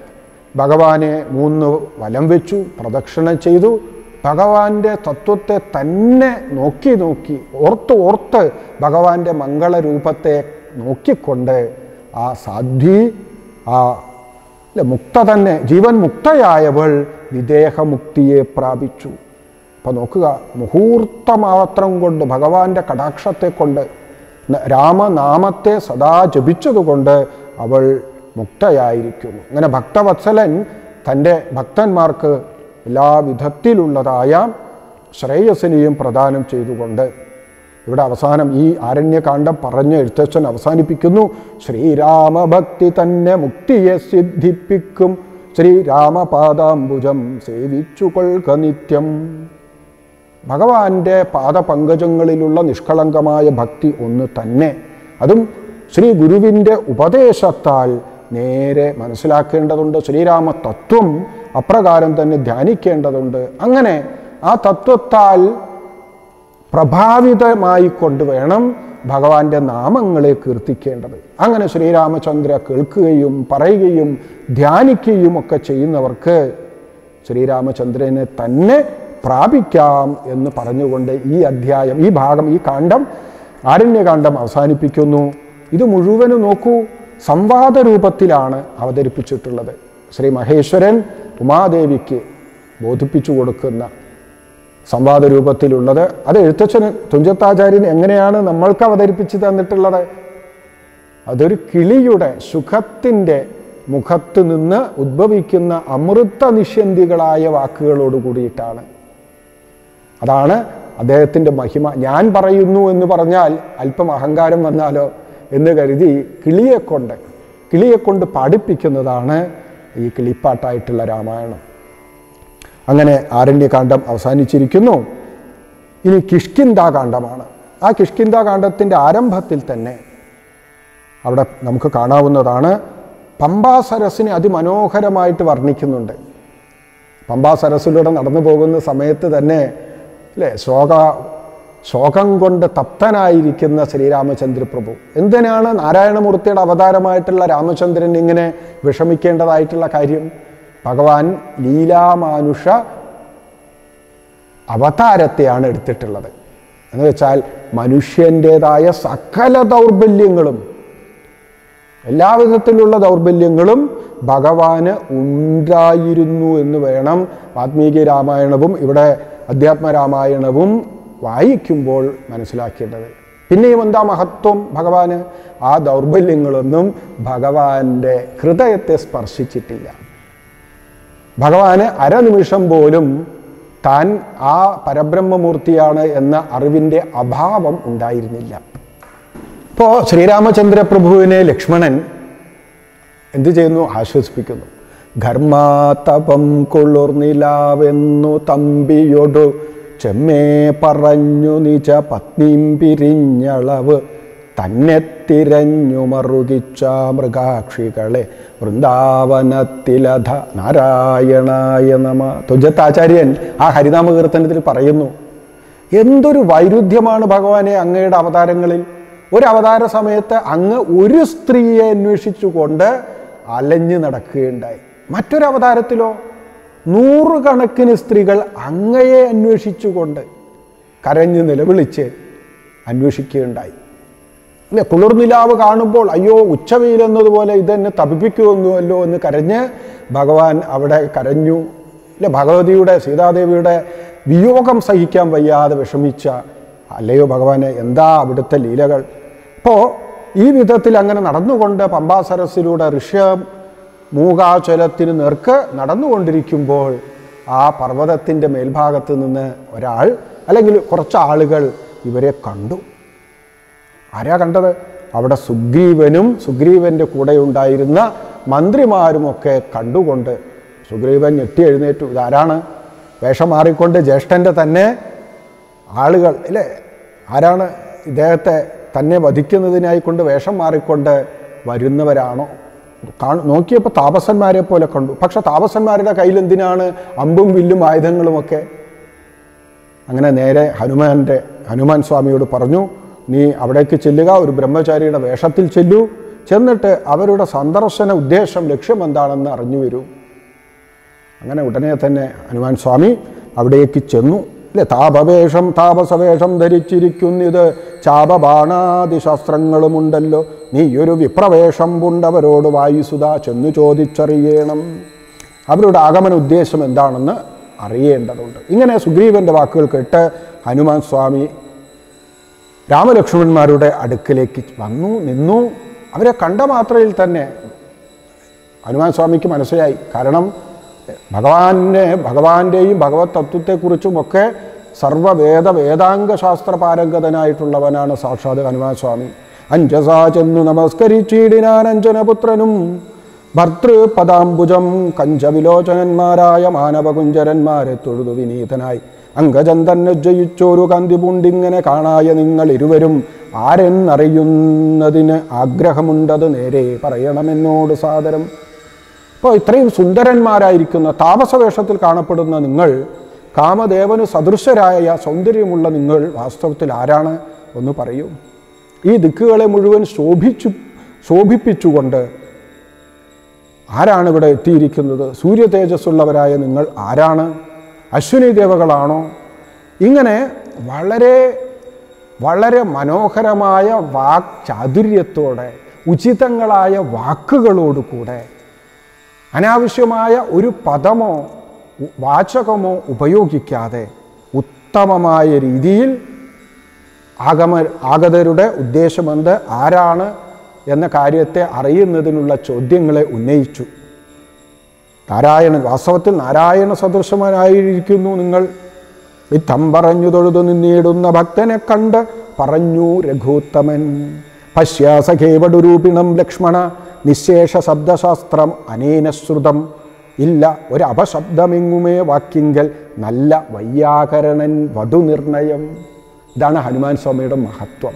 ഭഗവാനെ മൂന്ന് വലം വെച്ചു പ്രദക്ഷിണം ചെയ്തു ഭഗവാന്റെ തത്വത്തെ തന്നെ നോക്കി നോക്കി ഓർത്ത് ഓർത്ത് ഭഗവാന്റെ മംഗളരൂപത്തെ നോക്കിക്കൊണ്ട് ആ സാധ്വി ആ അല്ലെ മുക്ത തന്നെ ജീവൻ മുക്തയായവൾ വിദേഹമുക്തിയെ പ്രാപിച്ചു അപ്പോൾ നോക്കുക മുഹൂർത്തമാത്രം കൊണ്ട് ഭഗവാന്റെ കടാക്ഷത്തെ കൊണ്ട് ന- രാമനാമത്തെ സദാ ജപിച്ചതുകൊണ്ട് അവൾ മുക്തയായിരിക്കുന്നു അങ്ങനെ ഭക്തവത്സലൻ തൻ്റെ ഭക്തന്മാർക്ക് എല്ലാ വിധത്തിലുള്ളതായ ശ്രേയസിനെയും പ്രദാനം ചെയ്തുകൊണ്ട് ഇവിടെ അവസാനം ഈ ആരണ്യകാന്ഡം പറഞ്ഞ് എഴുത്തച്ഛൻ അവസാനിപ്പിക്കുന്നു ശ്രീരാമഭക്തി തന്നെ മുക്തിയെ സിദ്ധിപ്പിക്കും ശ്രീരാമപാദാംബുജം സേവിച്ചു കൊൾക നിത്യം ഭഗവാന്റെ പാദപങ്കജങ്ങളിലുള്ള നിഷ്കളങ്കമായ ഭക്തി ഒന്ന് തന്നെ അതും ശ്രീ ഗുരുവിൻ്റെ ഉപദേശത്താൽ നേരെ മനസ്സിലാക്കേണ്ടതുണ്ട് ശ്രീരാമ തത്വം അപ്രകാരം തന്നെ ധ്യാനിക്കേണ്ടതുണ്ട് അങ്ങനെ ആ തത്വത്താൽ പ്രഭാവിതമായി കൊണ്ട് വേണം ഭഗവാന്റെ നാമങ്ങളെ കീർത്തിക്കേണ്ടത് അങ്ങനെ ശ്രീരാമചന്ദ്ര കേൾക്കുകയും പറയുകയും ധ്യാനിക്കുകയും ഒക്കെ ചെയ്യുന്നവർക്ക് ശ്രീരാമചന്ദ്രനെ തന്നെ പ്രാപിക്കാം എന്ന് പറഞ്ഞുകൊണ്ട് ഈ അധ്യായം ഈ ഭാഗം ഈ കാണ്ഡം ആരണ്യകാന്ഡം അവസാനിപ്പിക്കുന്നു ഇത് മുഴുവനും നോക്കൂ സംവാദ രൂപത്തിലാണ് അവതരിപ്പിച്ചിട്ടുള്ളത് ശ്രീ മഹേശ്വരൻ ഉമാദേവിക്ക് ബോധിപ്പിച്ചു കൊടുക്കുന്ന സംവാദ രൂപത്തിലുള്ളത് അത് എഴുത്തച്ഛന് തുഞ്ചത്താചാര്യൻ എങ്ങനെയാണ് നമ്മൾക്ക് അവതരിപ്പിച്ച് തന്നിട്ടുള്ളത് അതൊരു കിളിയുടെ സുഖത്തിൻ്റെ മുഖത്ത് നിന്ന് ഉദ്ഭവിക്കുന്ന അമൃത നിഷ്യന്തികളായ വാക്കുകളോട് കൂടിയിട്ടാണ് അതാണ് അദ്ദേഹത്തിൻ്റെ മഹിമ ഞാൻ പറയുന്നു എന്ന് പറഞ്ഞാൽ അല്പം അഹങ്കാരം വന്നാലോ എന്ന് കരുതി കിളിയെക്കൊണ്ട് കിളിയെക്കൊണ്ട് പാടിപ്പിക്കുന്നതാണ് ഈ കിളിപ്പാട്ടായിട്ടുള്ള രാമായണം അങ്ങനെ ആരണ്യകാന്ഡം അവസാനിച്ചിരിക്കുന്നു ഇനി കിഷ്കിന്താകാന്ഡമാണ് ആ കിഷ്കിന്താകാന്ഡത്തിൻ്റെ ആരംഭത്തിൽ തന്നെ അവിടെ നമുക്ക് കാണാവുന്നതാണ് പമ്പാസരസിനെ അതിമനോഹരമായിട്ട് വർണ്ണിക്കുന്നുണ്ട് പമ്പാസരസിലൂടെ നടന്നു പോകുന്ന സമയത്ത് തന്നെ അല്ലേ ശോക ശോകം കൊണ്ട് തപ്തനായിരിക്കുന്ന ശ്രീരാമചന്ദ്രപ്രഭു എന്തിനാണ് നാരായണമൂർത്തിയുടെ അവതാരമായിട്ടുള്ള രാമചന്ദ്രൻ ഇങ്ങനെ വിഷമിക്കേണ്ടതായിട്ടുള്ള കാര്യം ഭഗവാൻ ലീലാമാനുഷ അവതാരത്തെയാണ് എടുത്തിട്ടുള്ളത് എന്ന് വെച്ചാൽ മനുഷ്യൻ്റെതായ സകല ദൗർബല്യങ്ങളും എല്ലാവിധത്തിലുള്ള ദൗർബല്യങ്ങളും ഭഗവാന് ഉണ്ടായിരുന്നു എന്ന് വേണം വാത്മീകി രാമായണവും ഇവിടെ അധ്യാത്മരാമായണവും വായിക്കുമ്പോൾ മനസ്സിലാക്കേണ്ടത് പിന്നെയും എന്താ മഹത്വം ഭഗവാന് ആ ദൗർബല്യങ്ങളൊന്നും ഭഗവാന്റെ ഹൃദയത്തെ സ്പർശിച്ചിട്ടില്ല ഭഗവാന് അരനിമിഷം പോലും താൻ ആ പരബ്രഹ്മമൂർത്തിയാണ് എന്ന അറിവിൻ്റെ അഭാവം ഉണ്ടായിരുന്നില്ല ഇപ്പോൾ ശ്രീരാമചന്ദ്രപ്രഭുവിനെ ലക്ഷ്മണൻ എന്തു ചെയ്യുന്നു ആശ്വസിപ്പിക്കുന്നു ഘർമാതപം കൊള്ളുർനിലാവെന്നു തമ്പിയൊടു ചെമ്മേ പറഞ്ഞു നിജ പത്നിം പിരിഞ്ഞളവ് തന്നെ തിരഞ്ഞു മറുകിച്ച മൃഗാക്ഷികളെ വൃന്ദാവനത്തിലധ നാരായണായ നമ തുജത്താചാര്യൻ ആ ഹരിനാമ കീർത്തനത്തിൽ പറയുന്നു എന്തൊരു വൈരുദ്ധ്യമാണ് ഭഗവാനെ അങ്ങയുടെ അവതാരങ്ങളിൽ ഒരു അവതാര സമയത്ത് അങ്ങ് ഒരു സ്ത്രീയെ അന്വേഷിച്ചുകൊണ്ട് അലഞ്ഞു നടക്കുകയുണ്ടായി മറ്റൊരു അവതാരത്തിലോ നൂറുകണക്കിന് സ്ത്രീകൾ അങ്ങയെ അന്വേഷിച്ചുകൊണ്ട് കരഞ്ഞ് നിലവിളിച്ച് അന്വേഷിക്കുകയുണ്ടായി അല്ലെ കുളിർനിലാവ് കാണുമ്പോൾ അയ്യോ ഉച്ചവെയിലെന്നതുപോലെ ഇതെന്നെ തപിപ്പിക്കുമെന്നുവല്ലോ എന്ന് കരഞ്ഞ് ഭഗവാൻ അവിടെ കരഞ്ഞു അല്ലെ ഭഗവതിയുടെ സീതാദേവിയുടെ വിയോഗം സഹിക്കാൻ വയ്യാതെ വിഷമിച്ച അല്ലയോ ഭഗവാനെ എന്താ അവിടുത്തെ ലീലകൾ അപ്പോൾ ഈ വിധത്തിൽ അങ്ങനെ നടന്നുകൊണ്ട് പമ്പാസരസിലൂടെ ഋഷ്യ മൂകാചലത്തിന് നേർക്ക് നടന്നുകൊണ്ടിരിക്കുമ്പോൾ ആ പർവ്വതത്തിൻ്റെ മേൽഭാഗത്ത് നിന്ന് ഒരാൾ അല്ലെങ്കിൽ കുറച്ച് ആളുകൾ ഇവരെ കണ്ടു ആരാ കണ്ടത് അവിടെ സുഗ്രീവനും സുഗ്രീവൻ്റെ കൂടെ ഉണ്ടായിരുന്ന മന്ത്രിമാരുമൊക്കെ കണ്ടുകൊണ്ട് സുഗ്രീവൻ ഞെട്ടി എഴുന്നേറ്റു ഇതാരാണ് വേഷം മാറിക്കൊണ്ട് ജ്യേഷ്ഠൻ്റെ തന്നെ ആളുകൾ അല്ലേ ആരാണ് ഇദ്ദേഹത്തെ തന്നെ വധിക്കുന്നതിനായി കൊണ്ട് വേഷം മാറിക്കൊണ്ട് വരുന്നവരാണോ കാണു നോക്കിയപ്പോൾ താപസന്മാരെ പോലെ കണ്ടു പക്ഷെ താപസന്മാരുടെ കയ്യിൽ എന്തിനാണ് അമ്പും വില്ലും ആയുധങ്ങളുമൊക്കെ അങ്ങനെ നേരെ ഹനുമാൻ്റെ ഹനുമാൻ സ്വാമിയോട് പറഞ്ഞു നീ അവിടേക്ക് ചെല്ലുക ഒരു ബ്രഹ്മചാരിയുടെ വേഷത്തിൽ ചെല്ലൂ ചെന്നിട്ട് അവരുടെ സന്ദർശന ഉദ്ദേശം ലക്ഷ്യം എന്താണെന്ന് അറിഞ്ഞു വരൂ അങ്ങനെ ഉടനെ തന്നെ ഹനുമാൻ സ്വാമി അവിടേക്ക് ചെന്നു അല്ലെ താപവേഷം താപസവേഷം ധരിച്ചിരിക്കുന്നിത് ചാപബാണാദി ശാസ്ത്രങ്ങളുമുണ്ടല്ലോ നീ ഒരു വിപ്രവേഷം പുണ്ടവരോട് വായുസുത ചെന്നു ചോദിച്ചറിയണം അവരുടെ ആഗമന ഉദ്ദേശം എന്താണെന്ന് അറിയേണ്ടതുണ്ട് ഇങ്ങനെ സുഗ്രീവൻ്റെ വാക്കുകൾ കേട്ട് ഹനുമാൻ സ്വാമി രാമലക്ഷ്മണന്മാരുടെ അടുക്കലേക്ക് വന്നു നിന്നു അവരെ കണ്ട മാത്രയിൽ തന്നെ ഹനുമാൻ സ്വാമിക്ക് മനസ്സിലായി കാരണം ഭഗവാനെ ഭഗവാന്റെയും ഭഗവത് തത്വത്തെക്കുറിച്ചുമൊക്കെ സർവവേദ വേദാംഗ ശാസ്ത്ര പാരംഗതനായിട്ടുള്ളവനാണ് സാക്ഷാത് ഹനുമാൻ സ്വാമി അഞ്ജസാ ചെന്നു നമസ്കരിച്ചിടിനാൻ അഞ്ജനപുത്രനും ഭർതൃപദാംബുജം കഞ്ചവിലോചനന്മാരായ മാനവകുഞ്ചരന്മാരെ തൊഴുതു വിനീതനായി അങ്കജൻ തന്നെ ജയിച്ചോരു കാന്തി പൂണ്ടിങ്ങനെ കാണായ നിങ്ങൾ ഇരുവരും ആരെന്നറിയുന്നതിന് ആഗ്രഹമുണ്ടത് നേരെ പറയണമെന്നോട് സാദരം ഇപ്പോൾ ഇത്രയും സുന്ദരന്മാരായിരിക്കുന്ന താപസവേഷത്തിൽ കാണപ്പെടുന്ന നിങ്ങൾ കാമദേവന് സദൃശരായ സൗന്ദര്യമുള്ള നിങ്ങൾ വാസ്തവത്തിൽ ആരാണ് ഒന്ന് പറയൂ ഈ ദിക്കുകളെ മുഴുവൻ ശോഭിച്ചു ശോഭിപ്പിച്ചുകൊണ്ട് ആരാണ് ഇവിടെ എത്തിയിരിക്കുന്നത് സൂര്യ തേജസ്സുള്ളവരായ നിങ്ങൾ ആരാണ് അശ്വിനി ദേവകളാണോ ഇങ്ങനെ വളരെ വളരെ മനോഹരമായ വാക് ചാതുര്യത്തോടെ ഉചിതങ്ങളായ വാക്കുകളോടുകൂടെ അനാവശ്യമായ ഒരു പദമോ ഉ- വാചകമോ ഉപയോഗിക്കാതെ ഉത്തമമായ രീതിയിൽ ആഗമ ആഗതരുടെ ഉദ്ദേശമെന്ത് ആരാണ് എന്ന കാര്യത്തെ അറിയുന്നതിനുള്ള ചോദ്യങ്ങളെ ഉന്നയിച്ചു നാരായണൻ വാസ്തവത്തിൽ നാരായണ സദൃശമനായിരിക്കുന്നു നിങ്ങൾ വിത്തം പറഞ്ഞു തൊഴുതു നിന്നിടുന്ന ഭക്തനെ കണ്ട് പറഞ്ഞു രഘുത്തമൻ പശ്യാസഖേവടുരൂപിണം ലക്ഷ്മണ നിശേഷ ശബ്ദശാസ്ത്രം അനേനശ്രുതം ഇല്ല ഒരു അപശബ്ദമെങ്ങുമേ വാക്കിങ്കൽ നല്ല വൈയാകരണൻ വധുനിർണയം ഇതാണ് ഹനുമാൻ സ്വാമിയുടെ മഹത്വം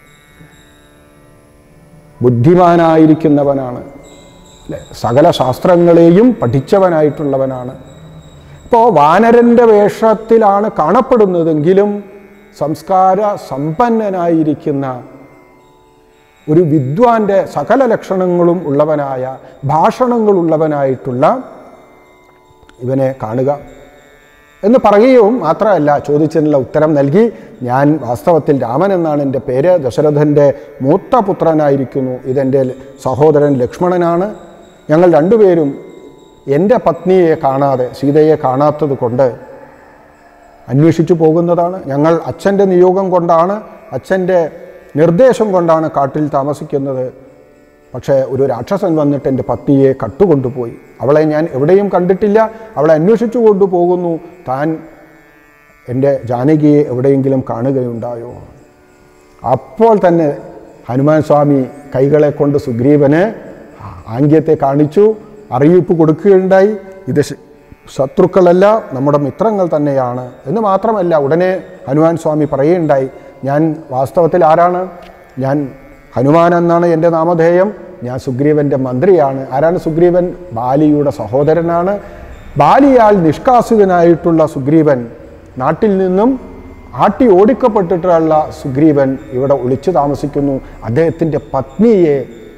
ബുദ്ധിമാനായിരിക്കുന്നവനാണ് അല്ലേ? സകല ശാസ്ത്രങ്ങളെയും പഠിച്ചവനായിട്ടുള്ളവനാണ് ഇപ്പോൾ വാനരൻ്റെ വേഷത്തിലാണ് കാണപ്പെടുന്നതെങ്കിലും സംസ്കാര സമ്പന്നനായിരിക്കുന്ന ഒരു വിദ്വാൻ്റെ സകല ലക്ഷണങ്ങളും ഉള്ളവനായ ഭാഷണങ്ങളുള്ളവനായിട്ടുള്ള ഇവനെ കാണുക എന്ന് പറയുകയും മാത്രമല്ല ചോദിച്ചതിനുള്ള ഉത്തരം നൽകി ഞാൻ വാസ്തവത്തിൽ രാമൻ എന്നാണ് എൻ്റെ പേര് ദശരഥൻ്റെ മൂത്ത പുത്രനായിരിക്കുന്നു ഇതെൻ്റെ സഹോദരൻ ലക്ഷ്മണനാണ് ഞങ്ങൾ രണ്ടുപേരും എൻ്റെ പത്നിയെ കാണാതെ സീതയെ കാണാത്തത് കൊണ്ട് അന്വേഷിച്ചു പോകുന്നതാണ് ഞങ്ങൾ അച്ഛൻ്റെ നിയോഗം കൊണ്ടാണ് അച്ഛൻ്റെ നിർദ്ദേശം കൊണ്ടാണ് കാട്ടിൽ താമസിക്കുന്നത് പക്ഷേ ഒരു രാക്ഷസൻ വന്നിട്ട് എൻ്റെ പത്നിയെ കട്ടുകൊണ്ടുപോയി അവളെ ഞാൻ എവിടെയും കണ്ടിട്ടില്ല അവളെ അന്വേഷിച്ചു കൊണ്ടുപോകുന്നു താൻ എൻ്റെ ജാനകിയെ എവിടെയെങ്കിലും കാണുകയുണ്ടായോ അപ്പോൾ തന്നെ ഹനുമാൻ സ്വാമി കൈകളെ കൊണ്ട് സുഗ്രീവന് ആംഗ്യത്തെ കാണിച്ചു അറിയിപ്പ് കൊടുക്കുകയുണ്ടായി ഇത് ശ- ശത്രുക്കളല്ല നമ്മുടെ മിത്രങ്ങൾ തന്നെയാണ് എന്ന് മാത്രമല്ല ഉടനെ ഹനുമാൻ സ്വാമി പറയുകയുണ്ടായി ഞാൻ വാസ്തവത്തിൽ ആരാണ് ഞാൻ ഹനുമാൻ എന്നാണ് എൻ്റെ നാമധേയം ഞാൻ സുഗ്രീവൻ്റെ മന്ത്രിയാണ് ആരാണ് സുഗ്രീവൻ ബാലിയുടെ സഹോദരനാണ് ബാലിയാൽ നിഷ്കാസിതനായിട്ടുള്ള സുഗ്രീവൻ നാട്ടിൽ നിന്നും ആട്ടി ഓടിക്കപ്പെട്ടിട്ടുള്ള സുഗ്രീവൻ ഇവിടെ ഒളിച്ചു താമസിക്കുന്നു അദ്ദേഹത്തിൻ്റെ പത്നിയെ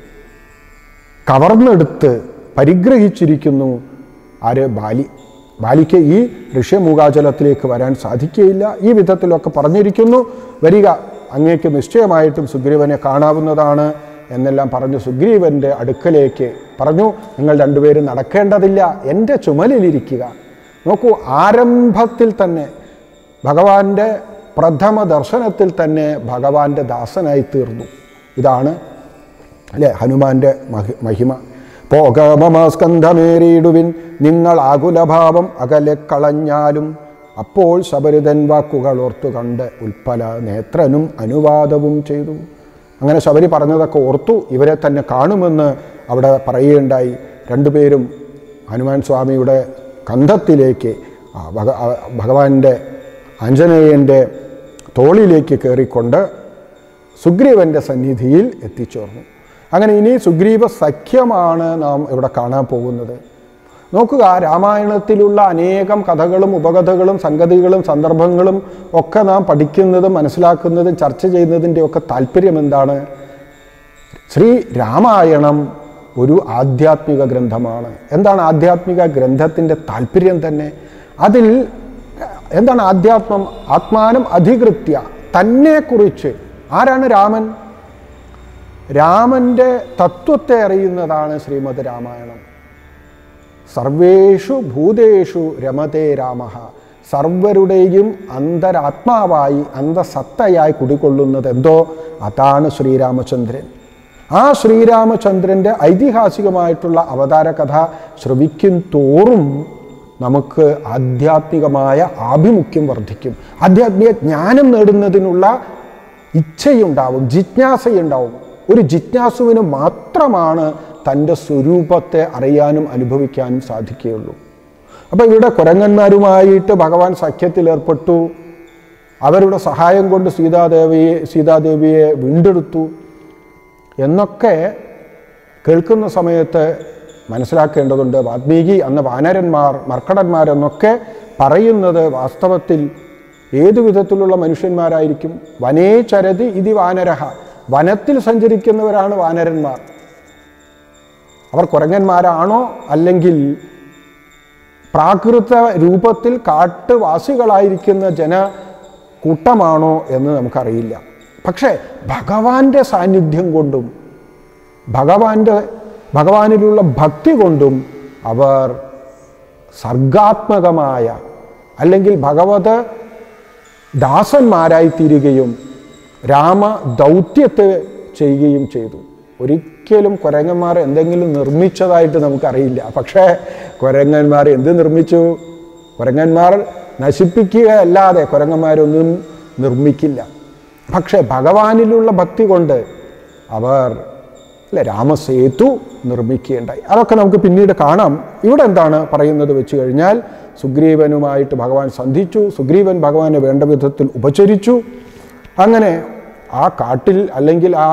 കവർന്നെടുത്ത് പരിഗ്രഹിച്ചിരിക്കുന്നു ആര് ബാലി ബാലിക്ക് ഈ ഋഷ്യമുഖാചലത്തിലേക്ക് വരാൻ സാധിക്കുകയില്ല ഈ വിധത്തിലൊക്കെ പറഞ്ഞിരിക്കുന്നു വരിക അങ്ങേക്ക് നിശ്ചയമായിട്ടും സുഗ്രീവനെ കാണാവുന്നതാണ് എന്നെല്ലാം പറഞ്ഞു സുഗ്രീവൻ്റെ അടുക്കലേക്ക് പറഞ്ഞു നിങ്ങൾ രണ്ടുപേരും നടക്കേണ്ടതില്ല എൻ്റെ ചുമലിലിരിക്കുക നോക്കൂ ആരംഭത്തിൽ തന്നെ ഭഗവാന്റെ പ്രഥമ ദർശനത്തിൽ തന്നെ ഭഗവാന്റെ ദാസനായി തീർന്നു ഇതാണ് അല്ലേ ഹനുമാന്റെ മഹി മഹിമ പോക മമ സ്കന്ധമേറിയിടുവിൻ നിങ്ങൾ ആകുലഭാവം അകലെ കളഞ്ഞാലും അപ്പോൾ ശബരിതൻ വാക്കുകൾ ഓർത്തു കണ്ട് ഉൽപ്പല നേത്രനും അനുവാദവും ചെയ്തു അങ്ങനെ ശബരി പറഞ്ഞതൊക്കെ ഓർത്തു ഇവരെ തന്നെ കാണുമെന്ന് അവിടെ പറയുകയുണ്ടായി രണ്ടുപേരും ഹനുമാൻ സ്വാമിയുടെ കന്ധത്തിലേക്ക് ആ ഭഗ ആ ഭഗവാന്റെ ആഞ്ജനേയൻ്റെ തോളിലേക്ക് കയറിക്കൊണ്ട് സുഗ്രീവൻ്റെ സന്നിധിയിൽ എത്തിച്ചേർന്നു അങ്ങനെ ഇനി സുഗ്രീവ സഖ്യമാണ് നാം ഇവിടെ കാണാൻ പോകുന്നത് നോക്കുക രാമായണത്തിലുള്ള അനേകം കഥകളും ഉപകഥകളും സംഗതികളും സന്ദർഭങ്ങളും ഒക്കെ നാം പഠിക്കുന്നതും മനസ്സിലാക്കുന്നതും ചർച്ച ചെയ്യുന്നതിൻ്റെ ഒക്കെ താല്പര്യം എന്താണ് ശ്രീ രാമായണം ഒരു ആധ്യാത്മിക ഗ്രന്ഥമാണ് എന്താണ് ആധ്യാത്മിക ഗ്രന്ഥത്തിൻ്റെ താല്പര്യം തന്നെ അതിൽ എന്താണ് ആധ്യാത്മം ആത്മാനം അധികൃത്യ തന്നെക്കുറിച്ച് ആരാണ് രാമൻ രാമൻ്റെ തത്വത്തെ അറിയുന്നതാണ് ശ്രീമദ് രാമായണം സർവേഷു ഭൂതേഷു രമതേ രാമ സർവരുടെയും അന്തരാത്മാവായി അന്തസത്തയായി കുടികൊള്ളുന്നത് എന്തോ അതാണ് ശ്രീരാമചന്ദ്രൻ ആ ശ്രീരാമചന്ദ്രൻ്റെ ഐതിഹാസികമായിട്ടുള്ള അവതാര കഥ ശ്രവിക്കും തോറും നമുക്ക് ആധ്യാത്മികമായ ആഭിമുഖ്യം വർദ്ധിക്കും ആധ്യാത്മിക ജ്ഞാനം നേടുന്നതിനുള്ള ഇച്ഛയുണ്ടാവും ജിജ്ഞാസയുണ്ടാവും ഒരു ജിജ്ഞാസുവിന് മാത്രമാണ് തൻ്റെ സ്വരൂപത്തെ അറിയാനും അനുഭവിക്കാനും സാധിക്കുകയുള്ളൂ അപ്പോൾ ഇവിടെ കുരങ്ങന്മാരുമായിട്ട് ഭഗവാൻ സഖ്യത്തിൽ ഏർപ്പെട്ടു അവരുടെ സഹായം കൊണ്ട് സീതാദേവിയെ സീതാദേവിയെ വീണ്ടെടുത്തു എന്നൊക്കെ കേൾക്കുന്ന സമയത്ത് മനസ്സിലാക്കേണ്ടതുണ്ട് വാൽമീകി അന്ന് വാനരന്മാർ മർക്കടന്മാരെന്നൊക്കെ പറയുന്നത് വാസ്തവത്തിൽ ഏതു വിധത്തിലുള്ള മനുഷ്യന്മാരായിരിക്കും വനേ ചരതി ഇതി വാനരഹ വനത്തിൽ സഞ്ചരിക്കുന്നവരാണ് വാനരന്മാർ അവർ കുരങ്ങന്മാരാണോ അല്ലെങ്കിൽ പ്രാകൃത രൂപത്തിൽ കാട്ടുവാസികളായിരിക്കുന്ന ജന കൂട്ടമാണോ എന്ന് നമുക്കറിയില്ല പക്ഷേ ഭഗവാന്റെ സാന്നിധ്യം കൊണ്ടും ഭഗവാന്റെ ഭഗവാനിലുള്ള ഭക്തി കൊണ്ടും അവർ സർഗാത്മകമായ അല്ലെങ്കിൽ ഭഗവത് ദാസന്മാരായി തീരുകയും രാമ ദൗത്യത്തെ ചെയ്യുകയും ചെയ്തു ഒരിക്കലും കുരങ്ങന്മാർ എന്തെങ്കിലും നിർമ്മിച്ചതായിട്ട് നമുക്കറിയില്ല പക്ഷേ കുരങ്ങന്മാർ എന്ത് നിർമ്മിച്ചു കുരങ്ങന്മാർ നശിപ്പിക്കുകയല്ലാതെ കുരങ്ങന്മാരൊന്നും നിർമ്മിക്കില്ല പക്ഷേ ഭഗവാനിലുള്ള ഭക്തി കൊണ്ട് അവർ അല്ലെ രാമസേതു നിർമ്മിക്കുകയുണ്ടായി അതൊക്കെ നമുക്ക് പിന്നീട് കാണാം ഇവിടെ എന്താണ് പറയുന്നത് വെച്ച് കഴിഞ്ഞാൽ സുഗ്രീവനുമായിട്ട് ഭഗവാൻ സന്ധിച്ചു സുഗ്രീവൻ ഭഗവാനെ വേണ്ട വിധത്തിൽ ഉപചരിച്ചു അങ്ങനെ ആ കാട്ടിൽ അല്ലെങ്കിൽ ആ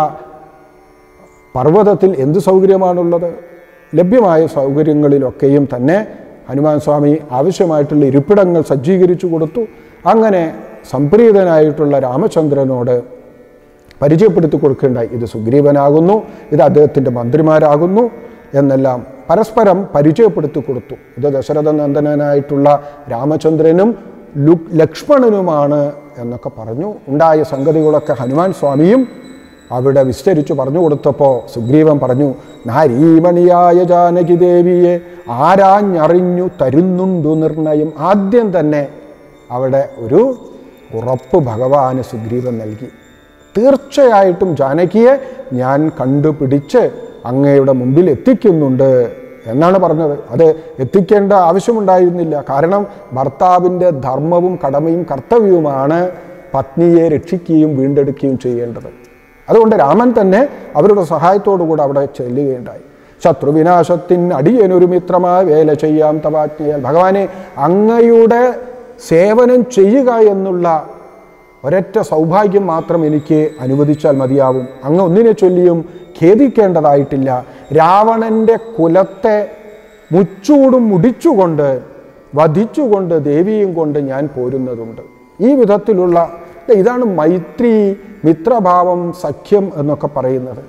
പർവ്വതത്തിൽ എന്ത് സൗകര്യമാണുള്ളത് ലഭ്യമായ സൗകര്യങ്ങളിലൊക്കെയും തന്നെ ഹനുമാൻ സ്വാമി ആവശ്യമായിട്ടുള്ള ഇരിപ്പിടങ്ങൾ സജ്ജീകരിച്ചു കൊടുത്തു അങ്ങനെ സംപ്രീതനായിട്ടുള്ള രാമചന്ദ്രനോട് പരിചയപ്പെടുത്തി കൊടുക്കേണ്ടായി ഇത് സുഗ്രീവനാകുന്നു ഇത് അദ്ദേഹത്തിൻ്റെ മന്ത്രിമാരാകുന്നു എന്നെല്ലാം പരസ്പരം പരിചയപ്പെടുത്തി കൊടുത്തു ഇത് ദശരഥ നന്ദനായിട്ടുള്ള രാമചന്ദ്രനും ലു ലക്ഷ്മണനുമാണ് എന്നൊക്കെ പറഞ്ഞു ഉണ്ടായ സംഗതികളൊക്കെ ഹനുമാൻ സ്വാമിയും അവിടെ വിസ്തരിച്ചു പറഞ്ഞു കൊടുത്തപ്പോൾ സുഗ്രീവൻ പറഞ്ഞു നാരീമണിയായ ജാനകി ദേവിയെ ആരാഞ്ഞറിഞ്ഞു തരുന്നുണ്ടു നിർണയം ആദ്യം തന്നെ അവിടെ ഒരു ഉറപ്പ് ഭഗവാന് സുഗ്രീവൻ നൽകി തീർച്ചയായിട്ടും ജാനകിയെ ഞാൻ കണ്ടുപിടിച്ച് അങ്ങയുടെ മുമ്പിൽ എത്തിക്കുന്നുണ്ട് എന്നാണ് പറഞ്ഞത് അത് എത്തിക്കേണ്ട ആവശ്യമുണ്ടായിരുന്നില്ല കാരണം ഭർത്താവിൻ്റെ ധർമ്മവും കടമയും കർത്തവ്യവുമാണ് പത്നിയെ രക്ഷിക്കുകയും വീണ്ടെടുക്കുകയും ചെയ്യേണ്ടത് അതുകൊണ്ട് രാമൻ തന്നെ അവരുടെ സഹായത്തോടു കൂടെ അവിടെ ചെല്ലുകയുണ്ടായി ശത്രുവിനാശത്തിന് അടിയനൊരു മിത്രമായ വേല ചെയ്യാം തവാജ്ഞയാൽ ഭഗവാനെ അങ്ങയുടെ സേവനം ചെയ്യുക എന്നുള്ള ഒരൊറ്റ സൗഭാഗ്യം മാത്രം എനിക്ക് അനുവദിച്ചാൽ മതിയാവും അങ്ങ് ഒന്നിനെ ചൊല്ലിയും ഖേദിക്കേണ്ടതായിട്ടില്ല രാവണൻ്റെ കുലത്തെ മുച്ചൂടും മുടിച്ചുകൊണ്ട് വധിച്ചുകൊണ്ട് ദേവിയും കൊണ്ട് ഞാൻ പോരുന്നതുണ്ട് ഈ വിധത്തിലുള്ള ഇതാണ് മൈത്രി മിത്രഭാവം സഖ്യം എന്നൊക്കെ പറയുന്നത്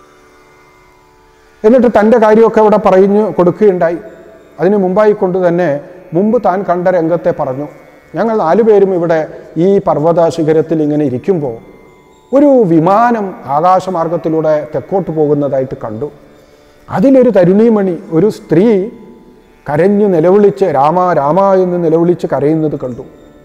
എന്നിട്ട് തൻ്റെ കാര്യമൊക്കെ അവിടെ പറഞ്ഞു കൊടുക്കുകയുണ്ടായി അതിന് മുമ്പായി കൊണ്ട് തന്നെ മുമ്പ് താൻ കണ്ട രംഗത്തെ പറഞ്ഞു ഞങ്ങൾ നാലുപേരും ഇവിടെ ഈ പർവ്വത ശിഖരത്തിൽ ഇങ്ങനെ ഇരിക്കുമ്പോൾ ഒരു വിമാനം ആകാശമാർഗത്തിലൂടെ തെക്കോട്ട് പോകുന്നതായിട്ട് കണ്ടു അതിലൊരു തരുണീമണി ഒരു സ്ത്രീ കരഞ്ഞു നിലവിളിച്ച് രാമ രാമ എന്ന് നിലവിളിച്ച് കരയുന്നത് കണ്ടു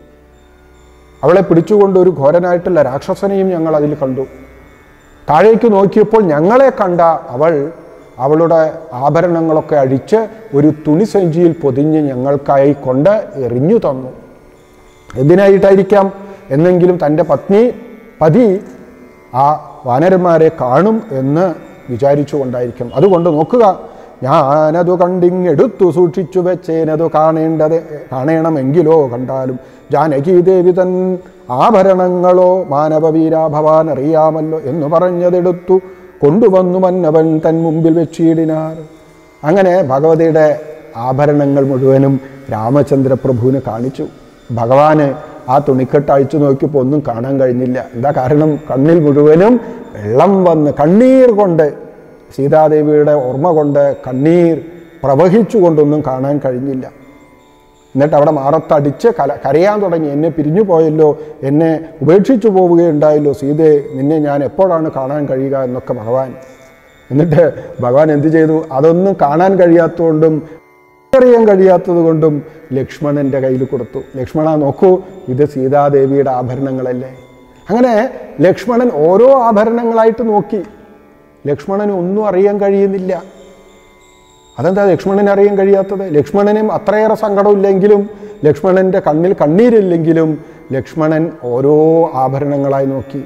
അവളെ പിടിച്ചുകൊണ്ട് ഒരു ഘോരനായിട്ടുള്ള രാക്ഷസനെയും ഞങ്ങൾ അതിൽ കണ്ടു താഴേക്ക് നോക്കിയപ്പോൾ ഞങ്ങളെ കണ്ട അവൾ അവളുടെ ആഭരണങ്ങളൊക്കെ അഴിച്ച് ഒരു തുണിസഞ്ചിയിൽ പൊതിഞ്ഞ് ഞങ്ങൾക്കായി കൊണ്ട് എറിഞ്ഞു തന്നു എന്തിനായിട്ടായിരിക്കാം എന്നെങ്കിലും തൻ്റെ പത്നി പതി ആ വാനരന്മാരെ കാണും എന്ന് വിചാരിച്ചുകൊണ്ടായിരിക്കും അതുകൊണ്ട് നോക്കുക ഞാനതു കണ്ടിങ്ങെടുത്തു സൂക്ഷിച്ചു വെച്ചേനതു കാണേണ്ടത് കാണണമെങ്കിലോ കണ്ടാലും ജാനകി ദേവി തൻ ആഭരണങ്ങളോ മാനവവീരാഭവാൻ അറിയാമല്ലോ എന്ന് പറഞ്ഞതെടുത്തു കൊണ്ടുവന്നു മന്നവൻ തൻ മുമ്പിൽ വെച്ചിടിനാർ അങ്ങനെ ഭഗവതിയുടെ ആഭരണങ്ങൾ മുഴുവനും രാമചന്ദ്രപ്രഭുവിന് കാണിച്ചു ഭഗവാന് ആ തുണിക്കെട്ട് അഴിച്ചു നോക്കിയപ്പോൾ ഒന്നും കാണാൻ കഴിഞ്ഞില്ല എന്താ കാരണം കണ്ണിൽ മുഴുവനും വെള്ളം വന്ന് കണ്ണീർ കൊണ്ട് സീതാദേവിയുടെ ഓർമ്മ കൊണ്ട് കണ്ണീർ പ്രവഹിച്ചുകൊണ്ടൊന്നും കാണാൻ കഴിഞ്ഞില്ല എന്നിട്ട് അവിടെ മാറത്തടിച്ച് കല കരയാൻ തുടങ്ങി എന്നെ പിരിഞ്ഞു പോയല്ലോ എന്നെ ഉപേക്ഷിച്ചു പോവുകയുണ്ടായല്ലോ സീതയെ നിന്നെ ഞാൻ എപ്പോഴാണ് കാണാൻ കഴിയുക എന്നൊക്കെ ഭഗവാൻ എന്നിട്ട് ഭഗവാൻ എന്ത് ചെയ്തു അതൊന്നും കാണാൻ കഴിയാത്തതുകൊണ്ടും അറിയാൻ കഴിയാത്തത് കൊണ്ടും ലക്ഷ്മണൻ്റെ കയ്യിൽ കൊടുത്തു ലക്ഷ്മണ നോക്കൂ ഇത് സീതാദേവിയുടെ ആഭരണങ്ങളല്ലേ അങ്ങനെ ലക്ഷ്മണൻ ഓരോ ആഭരണങ്ങളായിട്ട് നോക്കി ലക്ഷ്മണന് ഒന്നും അറിയാൻ കഴിയുന്നില്ല അതെന്താ ലക്ഷ്മണന് അറിയാൻ കഴിയാത്തത് ലക്ഷ്മണനും അത്രയേറെ സങ്കടമില്ലെങ്കിലും ലക്ഷ്മണൻ്റെ കണ്ണിൽ കണ്ണീരില്ലെങ്കിലും ലക്ഷ്മണൻ ഓരോ ആഭരണങ്ങളായി നോക്കി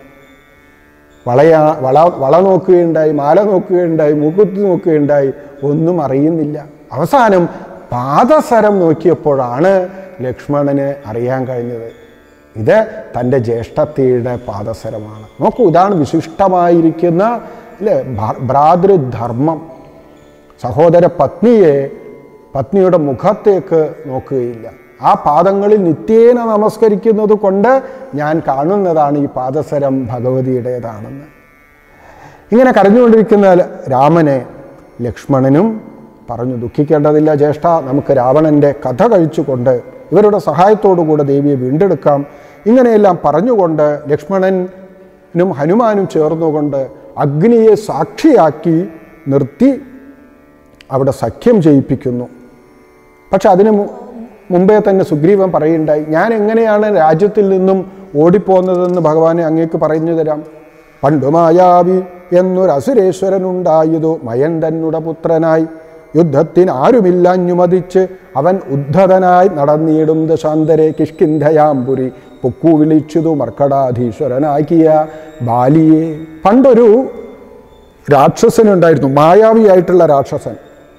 വളയാ വള വള നോക്കുകയുണ്ടായി മാല നോക്കുകയുണ്ടായി മൂക്കുത്തി നോക്കുകയുണ്ടായി ഒന്നും അറിയുന്നില്ല അവസാനം പാദസരം നോക്കിയപ്പോഴാണ് ലക്ഷ്മണന് അറിയാൻ കഴിഞ്ഞത് ഇത് തൻ്റെ ജ്യേഷ്ഠത്തിയുടെ പാദസരമാണ് നോക്കൂ ഇതാണ് വിശിഷ്ടമായിരിക്കുന്ന അല്ലേ ഭ്രാ- ഭ്രാതൃധർമ്മം സഹോദര പത്നിയെ പത്നിയുടെ മുഖത്തേക്ക് നോക്കുകയില്ല ആ പാദങ്ങളിൽ നിത്യേന നമസ്കരിക്കുന്നത് കൊണ്ട് ഞാൻ കാണുന്നതാണ് ഈ പാദസരം ഭഗവതിയുടേതാണെന്ന് ഇങ്ങനെ കരഞ്ഞുകൊണ്ടിരിക്കുന്ന രാമനെ ലക്ഷ്മണനും പറഞ്ഞു ദുഃഖിക്കേണ്ടതില്ല ജ്യേഷ്ഠ നമുക്ക് രാവണൻ്റെ കഥ കഴിച്ചുകൊണ്ട് ഇവരുടെ സഹായത്തോടുകൂടെ ദേവിയെ വീണ്ടെടുക്കാം ഇങ്ങനെയെല്ലാം പറഞ്ഞുകൊണ്ട് ലക്ഷ്മണനും ഹനുമാനും ചേർന്നുകൊണ്ട് അഗ്നിയെ സാക്ഷിയാക്കി നിർത്തി അവിടെ സഖ്യം ചെയ്യിപ്പിക്കുന്നു പക്ഷെ അതിന് മു- മുമ്പേ തന്നെ സുഗ്രീവൻ പറയുണ്ടായി ഞാൻ എങ്ങനെയാണ് രാജ്യത്തിൽ നിന്നും ഓടിപ്പോന്നതെന്ന് ഭഗവാനെ അങ്ങേക്ക് പറഞ്ഞു തരാം പണ്ടു മായാവി എന്നൊരു അസുരേശ്വരനുണ്ടായതു മയൻ തന്നുടെ പുത്രനായി യുദ്ധത്തിന് ആരുമില്ലാഞ്ഞുമതിച്ച് അവൻ ഉദ്ധതനായി നടന്നിടും ദശാന്തരെ കിഷ്കിന്ധയാമ്പുരി പൊക്കു വിളിച്ചതു മർക്കടാധീശ്വരനാക്കിയ ബാലിയെ പണ്ടൊരു രാക്ഷസനുണ്ടായിരുന്നു മായാവിയായിട്ടുള്ള രാക്ഷസൻ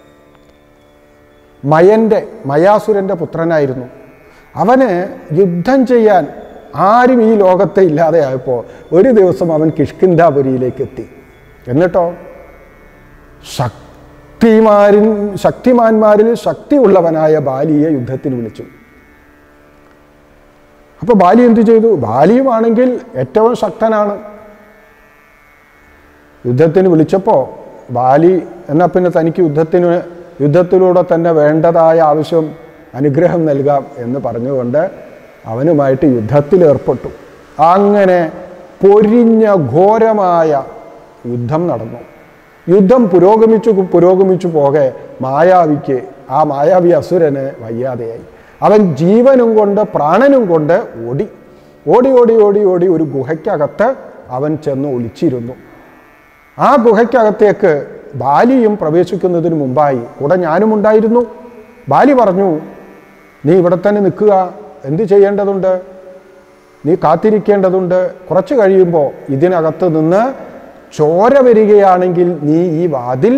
മയൻ്റെ മയാസുരൻ്റെ പുത്രനായിരുന്നു അവന് യുദ്ധം ചെയ്യാൻ ആരും ഈ ലോകത്തെ ഇല്ലാതെയായപ്പോൾ ഒരു ദിവസം അവൻ കിഷ്കിന്ധാപുരിയിലേക്ക് എത്തി എന്നിട്ടോ ശക്തിമാരിൻ ശക്തിമാന്മാരിൽ ശക്തിയുള്ളവനായ ബാലിയെ യുദ്ധത്തിന് വിളിച്ചു അപ്പോൾ ബാലി എന്തു ചെയ്തു ബാലിയുമാണെങ്കിൽ ഏറ്റവും ശക്തനാണ് യുദ്ധത്തിന് വിളിച്ചപ്പോൾ ബാലി എന്നാൽ പിന്നെ തനിക്ക് യുദ്ധത്തിന് യുദ്ധത്തിലൂടെ തന്നെ വേണ്ടതായ ആവശ്യം അനുഗ്രഹം നൽകാം എന്ന് പറഞ്ഞുകൊണ്ട് അവനുമായിട്ട് യുദ്ധത്തിൽ ഏർപ്പെട്ടു അങ്ങനെ പൊരിഞ്ഞ ഘോരമായ യുദ്ധം നടന്നു യുദ്ധം പുരോഗമിച്ചു പുരോഗമിച്ചു പോകെ മായാവിക്ക് ആ മായാവി അസുരന് വയ്യാതെയായി അവൻ ജീവനും കൊണ്ട് പ്രാണനും കൊണ്ട് ഓടി ഓടി ഓടി ഓടി ഓടി ഒരു ഗുഹയ്ക്കകത്ത് അവൻ ചെന്ന് ഒളിച്ചിരുന്നു ആ ഗുഹയ്ക്കകത്തേക്ക് ബാലിയും പ്രവേശിക്കുന്നതിന് മുമ്പായി കൂടെ ഞാനും ഉണ്ടായിരുന്നു ബാലി പറഞ്ഞു നീ ഇവിടെ തന്നെ നിൽക്കുക എന്ത് ചെയ്യേണ്ടതുണ്ട് നീ കാത്തിരിക്കേണ്ടതുണ്ട് കുറച്ച് കഴിയുമ്പോൾ ഇതിനകത്ത് നിന്ന് ചോര വരികയാണെങ്കിൽ നീ ഈ വാതിൽ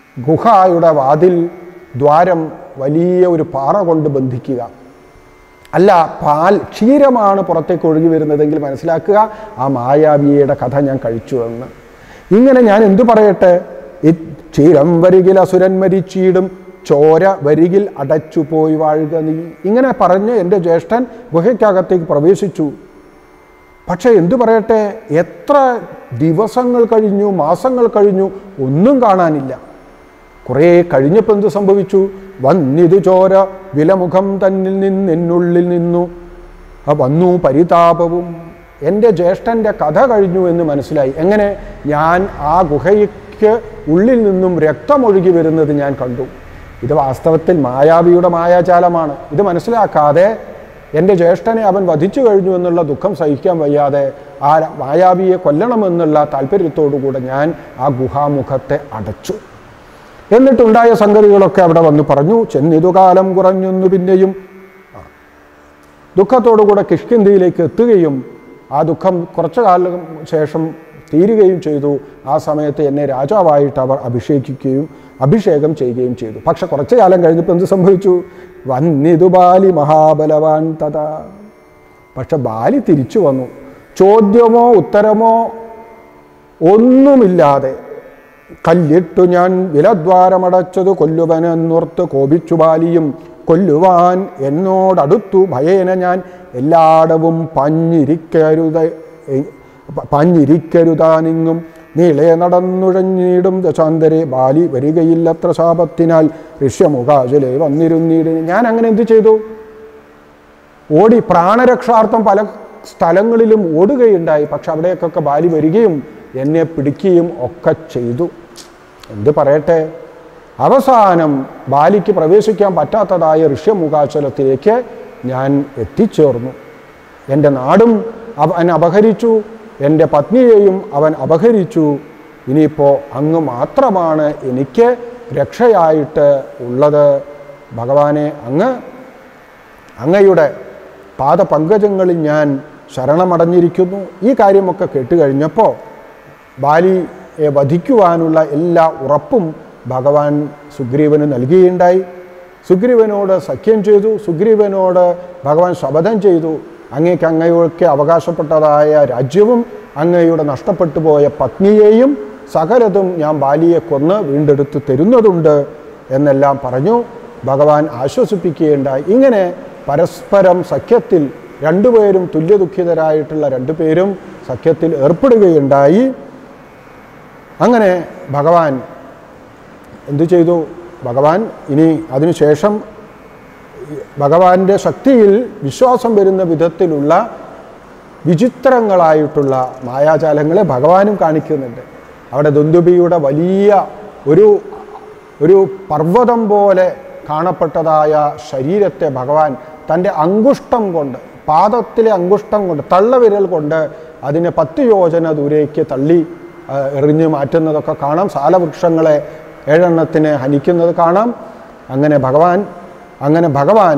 ഗുഹയുടെ വാതിൽ ദ്വാരം വലിയ ഒരു പാറ കൊണ്ട് ബന്ധിക്കുക അല്ല പാൽ ക്ഷീരമാണ് പുറത്തേക്ക് ഒഴുകി വരുന്നതെങ്കിൽ മനസ്സിലാക്കുക ആ മായാവിയുടെ കഥ ഞാൻ കഴിച്ചു എന്ന് ഇങ്ങനെ ഞാൻ എന്തു പറയട്ടെ ഈ ക്ഷീരം വരികിൽ അസുരൻ മരിച്ചീടും ചോര വരികിൽ അടച്ചു പോയി വാഴുക നീ ഇങ്ങനെ പറഞ്ഞ് എൻ്റെ ജ്യേഷ്ഠൻ ഗുഹയ്ക്കകത്തേക്ക് പ്രവേശിച്ചു പക്ഷേ എന്തു പറയട്ടെ എത്ര ദിവസങ്ങൾ കഴിഞ്ഞു മാസങ്ങൾ കഴിഞ്ഞു ഒന്നും കാണാനില്ല കുറേ കഴിഞ്ഞപ്പോൾ എന്ത് സംഭവിച്ചു വന്നിതു ചോര വിലമുഖം തന്നിൽ നിന്ന് എന്നുള്ളിൽ നിന്നു ആ വന്നു പരിതാപവും എൻ്റെ ജ്യേഷ്ഠൻ്റെ കഥ കഴിഞ്ഞു എന്ന് മനസ്സിലായി എങ്ങനെ ഞാൻ ആ ഗുഹയ്ക്ക് ഉള്ളിൽ നിന്നും രക്തമൊഴുകി വരുന്നത് ഞാൻ കണ്ടു ഇത് വാസ്തവത്തിൽ മായാവിയുടെ മായാജാലമാണ് ഇത് മനസ്സിലാക്കാതെ എൻ്റെ ജ്യേഷ്ഠനെ അവൻ വധിച്ചു കഴിഞ്ഞു എന്നുള്ള ദുഃഖം സഹിക്കാൻ വയ്യാതെ ആ മായാവിയെ കൊല്ലണമെന്നുള്ള താല്പര്യത്തോടുകൂടെ ഞാൻ ആ ഗുഹാമുഖത്തെ അടച്ചു എന്നിട്ടുണ്ടായ സംഗതികളൊക്കെ അവിടെ വന്ന് പറഞ്ഞു ചെന്നിതു കാലം കുറഞ്ഞൊന്നു പിന്നെയും ആ, ദുഃഖത്തോടുകൂടെ കിഷ്കിന്തിയിലേക്ക് എത്തുകയും ആ ദുഃഖം കുറച്ചു കാലം ശേഷം തീരുകയും ചെയ്തു ആ സമയത്ത് എന്നെ രാജാവായിട്ട് അവർ അഭിഷേകിക്കുകയും അഭിഷേകം ചെയ്യുകയും ചെയ്തു പക്ഷെ കുറച്ചു കാലം കഴിഞ്ഞപ്പോൾ എന്ത് സംഭവിച്ചു വന്നിതു ബാലി മഹാബലവാൻ തഥാ പക്ഷെ ബാലി തിരിച്ചു വന്നു ചോദ്യമോ ഉത്തരമോ ഒന്നുമില്ലാതെ കല്ലിട്ടു ഞാൻ വിലദ്വാരമടച്ചത് കൊല്ലുവനെന്നോർത്ത് കോപിച്ചു ബാലിയും കൊല്ലുവാൻ എന്നോടടുത്തു ഭയേന ഞാൻ എല്ലായിടവും പഞ്ഞിരിക്കരുത പഞ്ഞിരിക്കരുതാനിങ്ങും നീളെ നടന്നുഴഞ്ഞിടും ദശാന്തരെ ബാലി വരികയില്ലത്ര ശാപത്തിനാൽ ഋഷ്യമുഖാചലെ വന്നിരുന്നീടിന് ഞാൻ അങ്ങനെ എന്ത് ചെയ്തു ഓടി പ്രാണരക്ഷാർത്ഥം പല സ്ഥലങ്ങളിലും ഓടുകയുണ്ടായി പക്ഷെ അവിടേക്കൊക്കെ ബാലി വരികയും എന്നെ പിടിക്കുകയും ഒക്കെ ചെയ്തു എന്ത് പറയട്ടെ അവസാനം ബാലിക്ക് പ്രവേശിക്കാൻ പറ്റാത്തതായ ഋഷ്യമുഖാചലത്തിലേക്ക് ഞാൻ എത്തിച്ചേർന്നു എൻ്റെ നാടും അവൻ അപഹരിച്ചു എൻ്റെ പത്നിയെയും അവൻ അപഹരിച്ചു ഇനിയിപ്പോൾ അങ്ങ് മാത്രമാണ് എനിക്ക് രക്ഷയായിട്ട് ഉള്ളത് ഭഗവാനെ അങ്ങ് അങ്ങയുടെ പാദപങ്കജങ്ങളിൽ ഞാൻ ശരണമടഞ്ഞിരിക്കുന്നു ഈ കാര്യമൊക്കെ കേട്ട് കഴിഞ്ഞപ്പോൾ ബാലിയെ വധിക്കുവാനുള്ള എല്ലാ ഉറപ്പും ഭഗവാൻ സുഗ്രീവന് നൽകുകയുണ്ടായി സുഗ്രീവനോട് സഖ്യം ചെയ്തു സുഗ്രീവനോട് ഭഗവാൻ ശപഥം ചെയ്തു അങ്ങേക്ക് അങ്ങയൊക്കെ അവകാശപ്പെട്ടതായ രാജ്യവും അങ്ങയുടെ നഷ്ടപ്പെട്ടു പോയ പത്നിയെയും സകലതും ഞാൻ ബാലിയെ കൊന്ന് വീണ്ടെടുത്ത് തരുന്നതുണ്ട് എന്നെല്ലാം പറഞ്ഞു ഭഗവാൻ ആശ്വസിപ്പിക്കുകയുണ്ടായി ഇങ്ങനെ പരസ്പരം സഖ്യത്തിൽ രണ്ടുപേരും തുല്യദുഃഖിതരായിട്ടുള്ള രണ്ടുപേരും സഖ്യത്തിൽ ഏർപ്പെടുകയുണ്ടായി അങ്ങനെ ഭഗവാൻ എന്തു ചെയ്തു ഭഗവാൻ ഇനി അതിനുശേഷം ഭഗവാന്റെ ശക്തിയിൽ വിശ്വാസം വരുന്ന വിധത്തിലുള്ള വിചിത്രങ്ങളായിട്ടുള്ള മായാജാലങ്ങളെ ഭഗവാനും കാണിക്കുന്നുണ്ട് അവിടെ ദുന്ദുബിയുടെ വലിയ ഒരു ഒരു പർവ്വതം പോലെ കാണപ്പെട്ടതായ ശരീരത്തെ ഭഗവാൻ തൻ്റെ അങ്കുഷ്ടം കൊണ്ട് പാദത്തിലെ അങ്കുഷ്ടം കൊണ്ട് തള്ളവിരൽ കൊണ്ട് അതിനെ പത്ത് യോജന ദൂരേക്ക് തള്ളി ആ, എറിഞ്ഞ് മാറ്റുന്നതൊക്കെ കാണാം സാലവൃക്ഷങ്ങളെ ഏഴെണ്ണത്തിന് ഹനിക്കുന്നത് കാണാം അങ്ങനെ ഭഗവാൻ അങ്ങനെ ഭഗവാൻ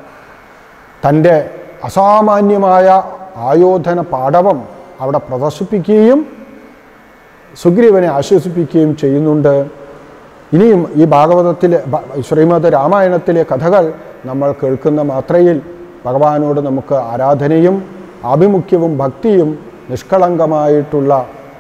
തൻ്റെ അസാമാന്യമായ ആയോധന പാടവം അവിടെ പ്രദർശിപ്പിക്കുകയും സുഗ്രീവനെ ആശ്വസിപ്പിക്കുകയും ചെയ്യുന്നുണ്ട് ഇനിയും ഈ ഭാഗവതത്തിലെ ഭ- ശ്രീമദ് രാമായണത്തിലെ കഥകൾ നമ്മൾ കേൾക്കുന്ന മാത്രയിൽ ഭഗവാനോട് നമുക്ക് ആരാധനയും ആഭിമുഖ്യവും ഭക്തിയും നിഷ്കളങ്കമായിട്ടുള്ള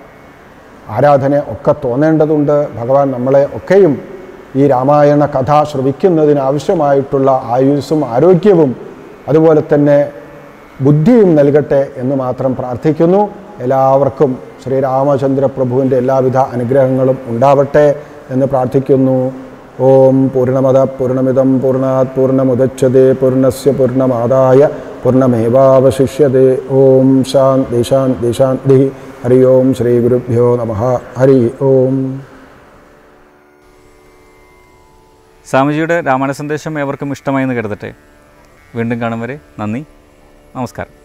ആരാധന ഒക്കെ തോന്നേണ്ടതുണ്ട് ഭഗവാൻ നമ്മളെ ഒക്കെയും ഈ രാമായണ കഥ ശ്രവിക്കുന്നതിന് ആവശ്യമായിട്ടുള്ള ആയുസ്സും ആരോഗ്യവും അതുപോലെ തന്നെ ബുദ്ധിയും നൽകട്ടെ എന്ന് മാത്രം പ്രാർത്ഥിക്കുന്നു എല്ലാവർക്കും ശ്രീരാമചന്ദ്ര പ്രഭുവിൻ്റെ എല്ലാവിധ അനുഗ്രഹങ്ങളും ഉണ്ടാവട്ടെ എന്ന് പ്രാർത്ഥിക്കുന്നു ഓം പൂർണ്ണമത പൂർണ്ണമിതം പൂർണ്ണാത് പൂർണ്ണമുദച്ഛതേ പൂർണ്ണസ്യ പൂർണ്ണമാദായ പൂർണ്ണമേവാവശിഷ്യതേ ഓം ശാന്തി ശാന്തി ശാന്തി ഹരി ഓം ശ്രീ ഗുരുഭ്യോ നമ ഹരി ഓം സ്വാമിജിയുടെ രാമായണ സന്ദേശം ഏവർക്കും ഇഷ്ടമായെന്ന് കരുതട്ടെ വീണ്ടും കാണും വരെ നന്ദി നമസ്കാരം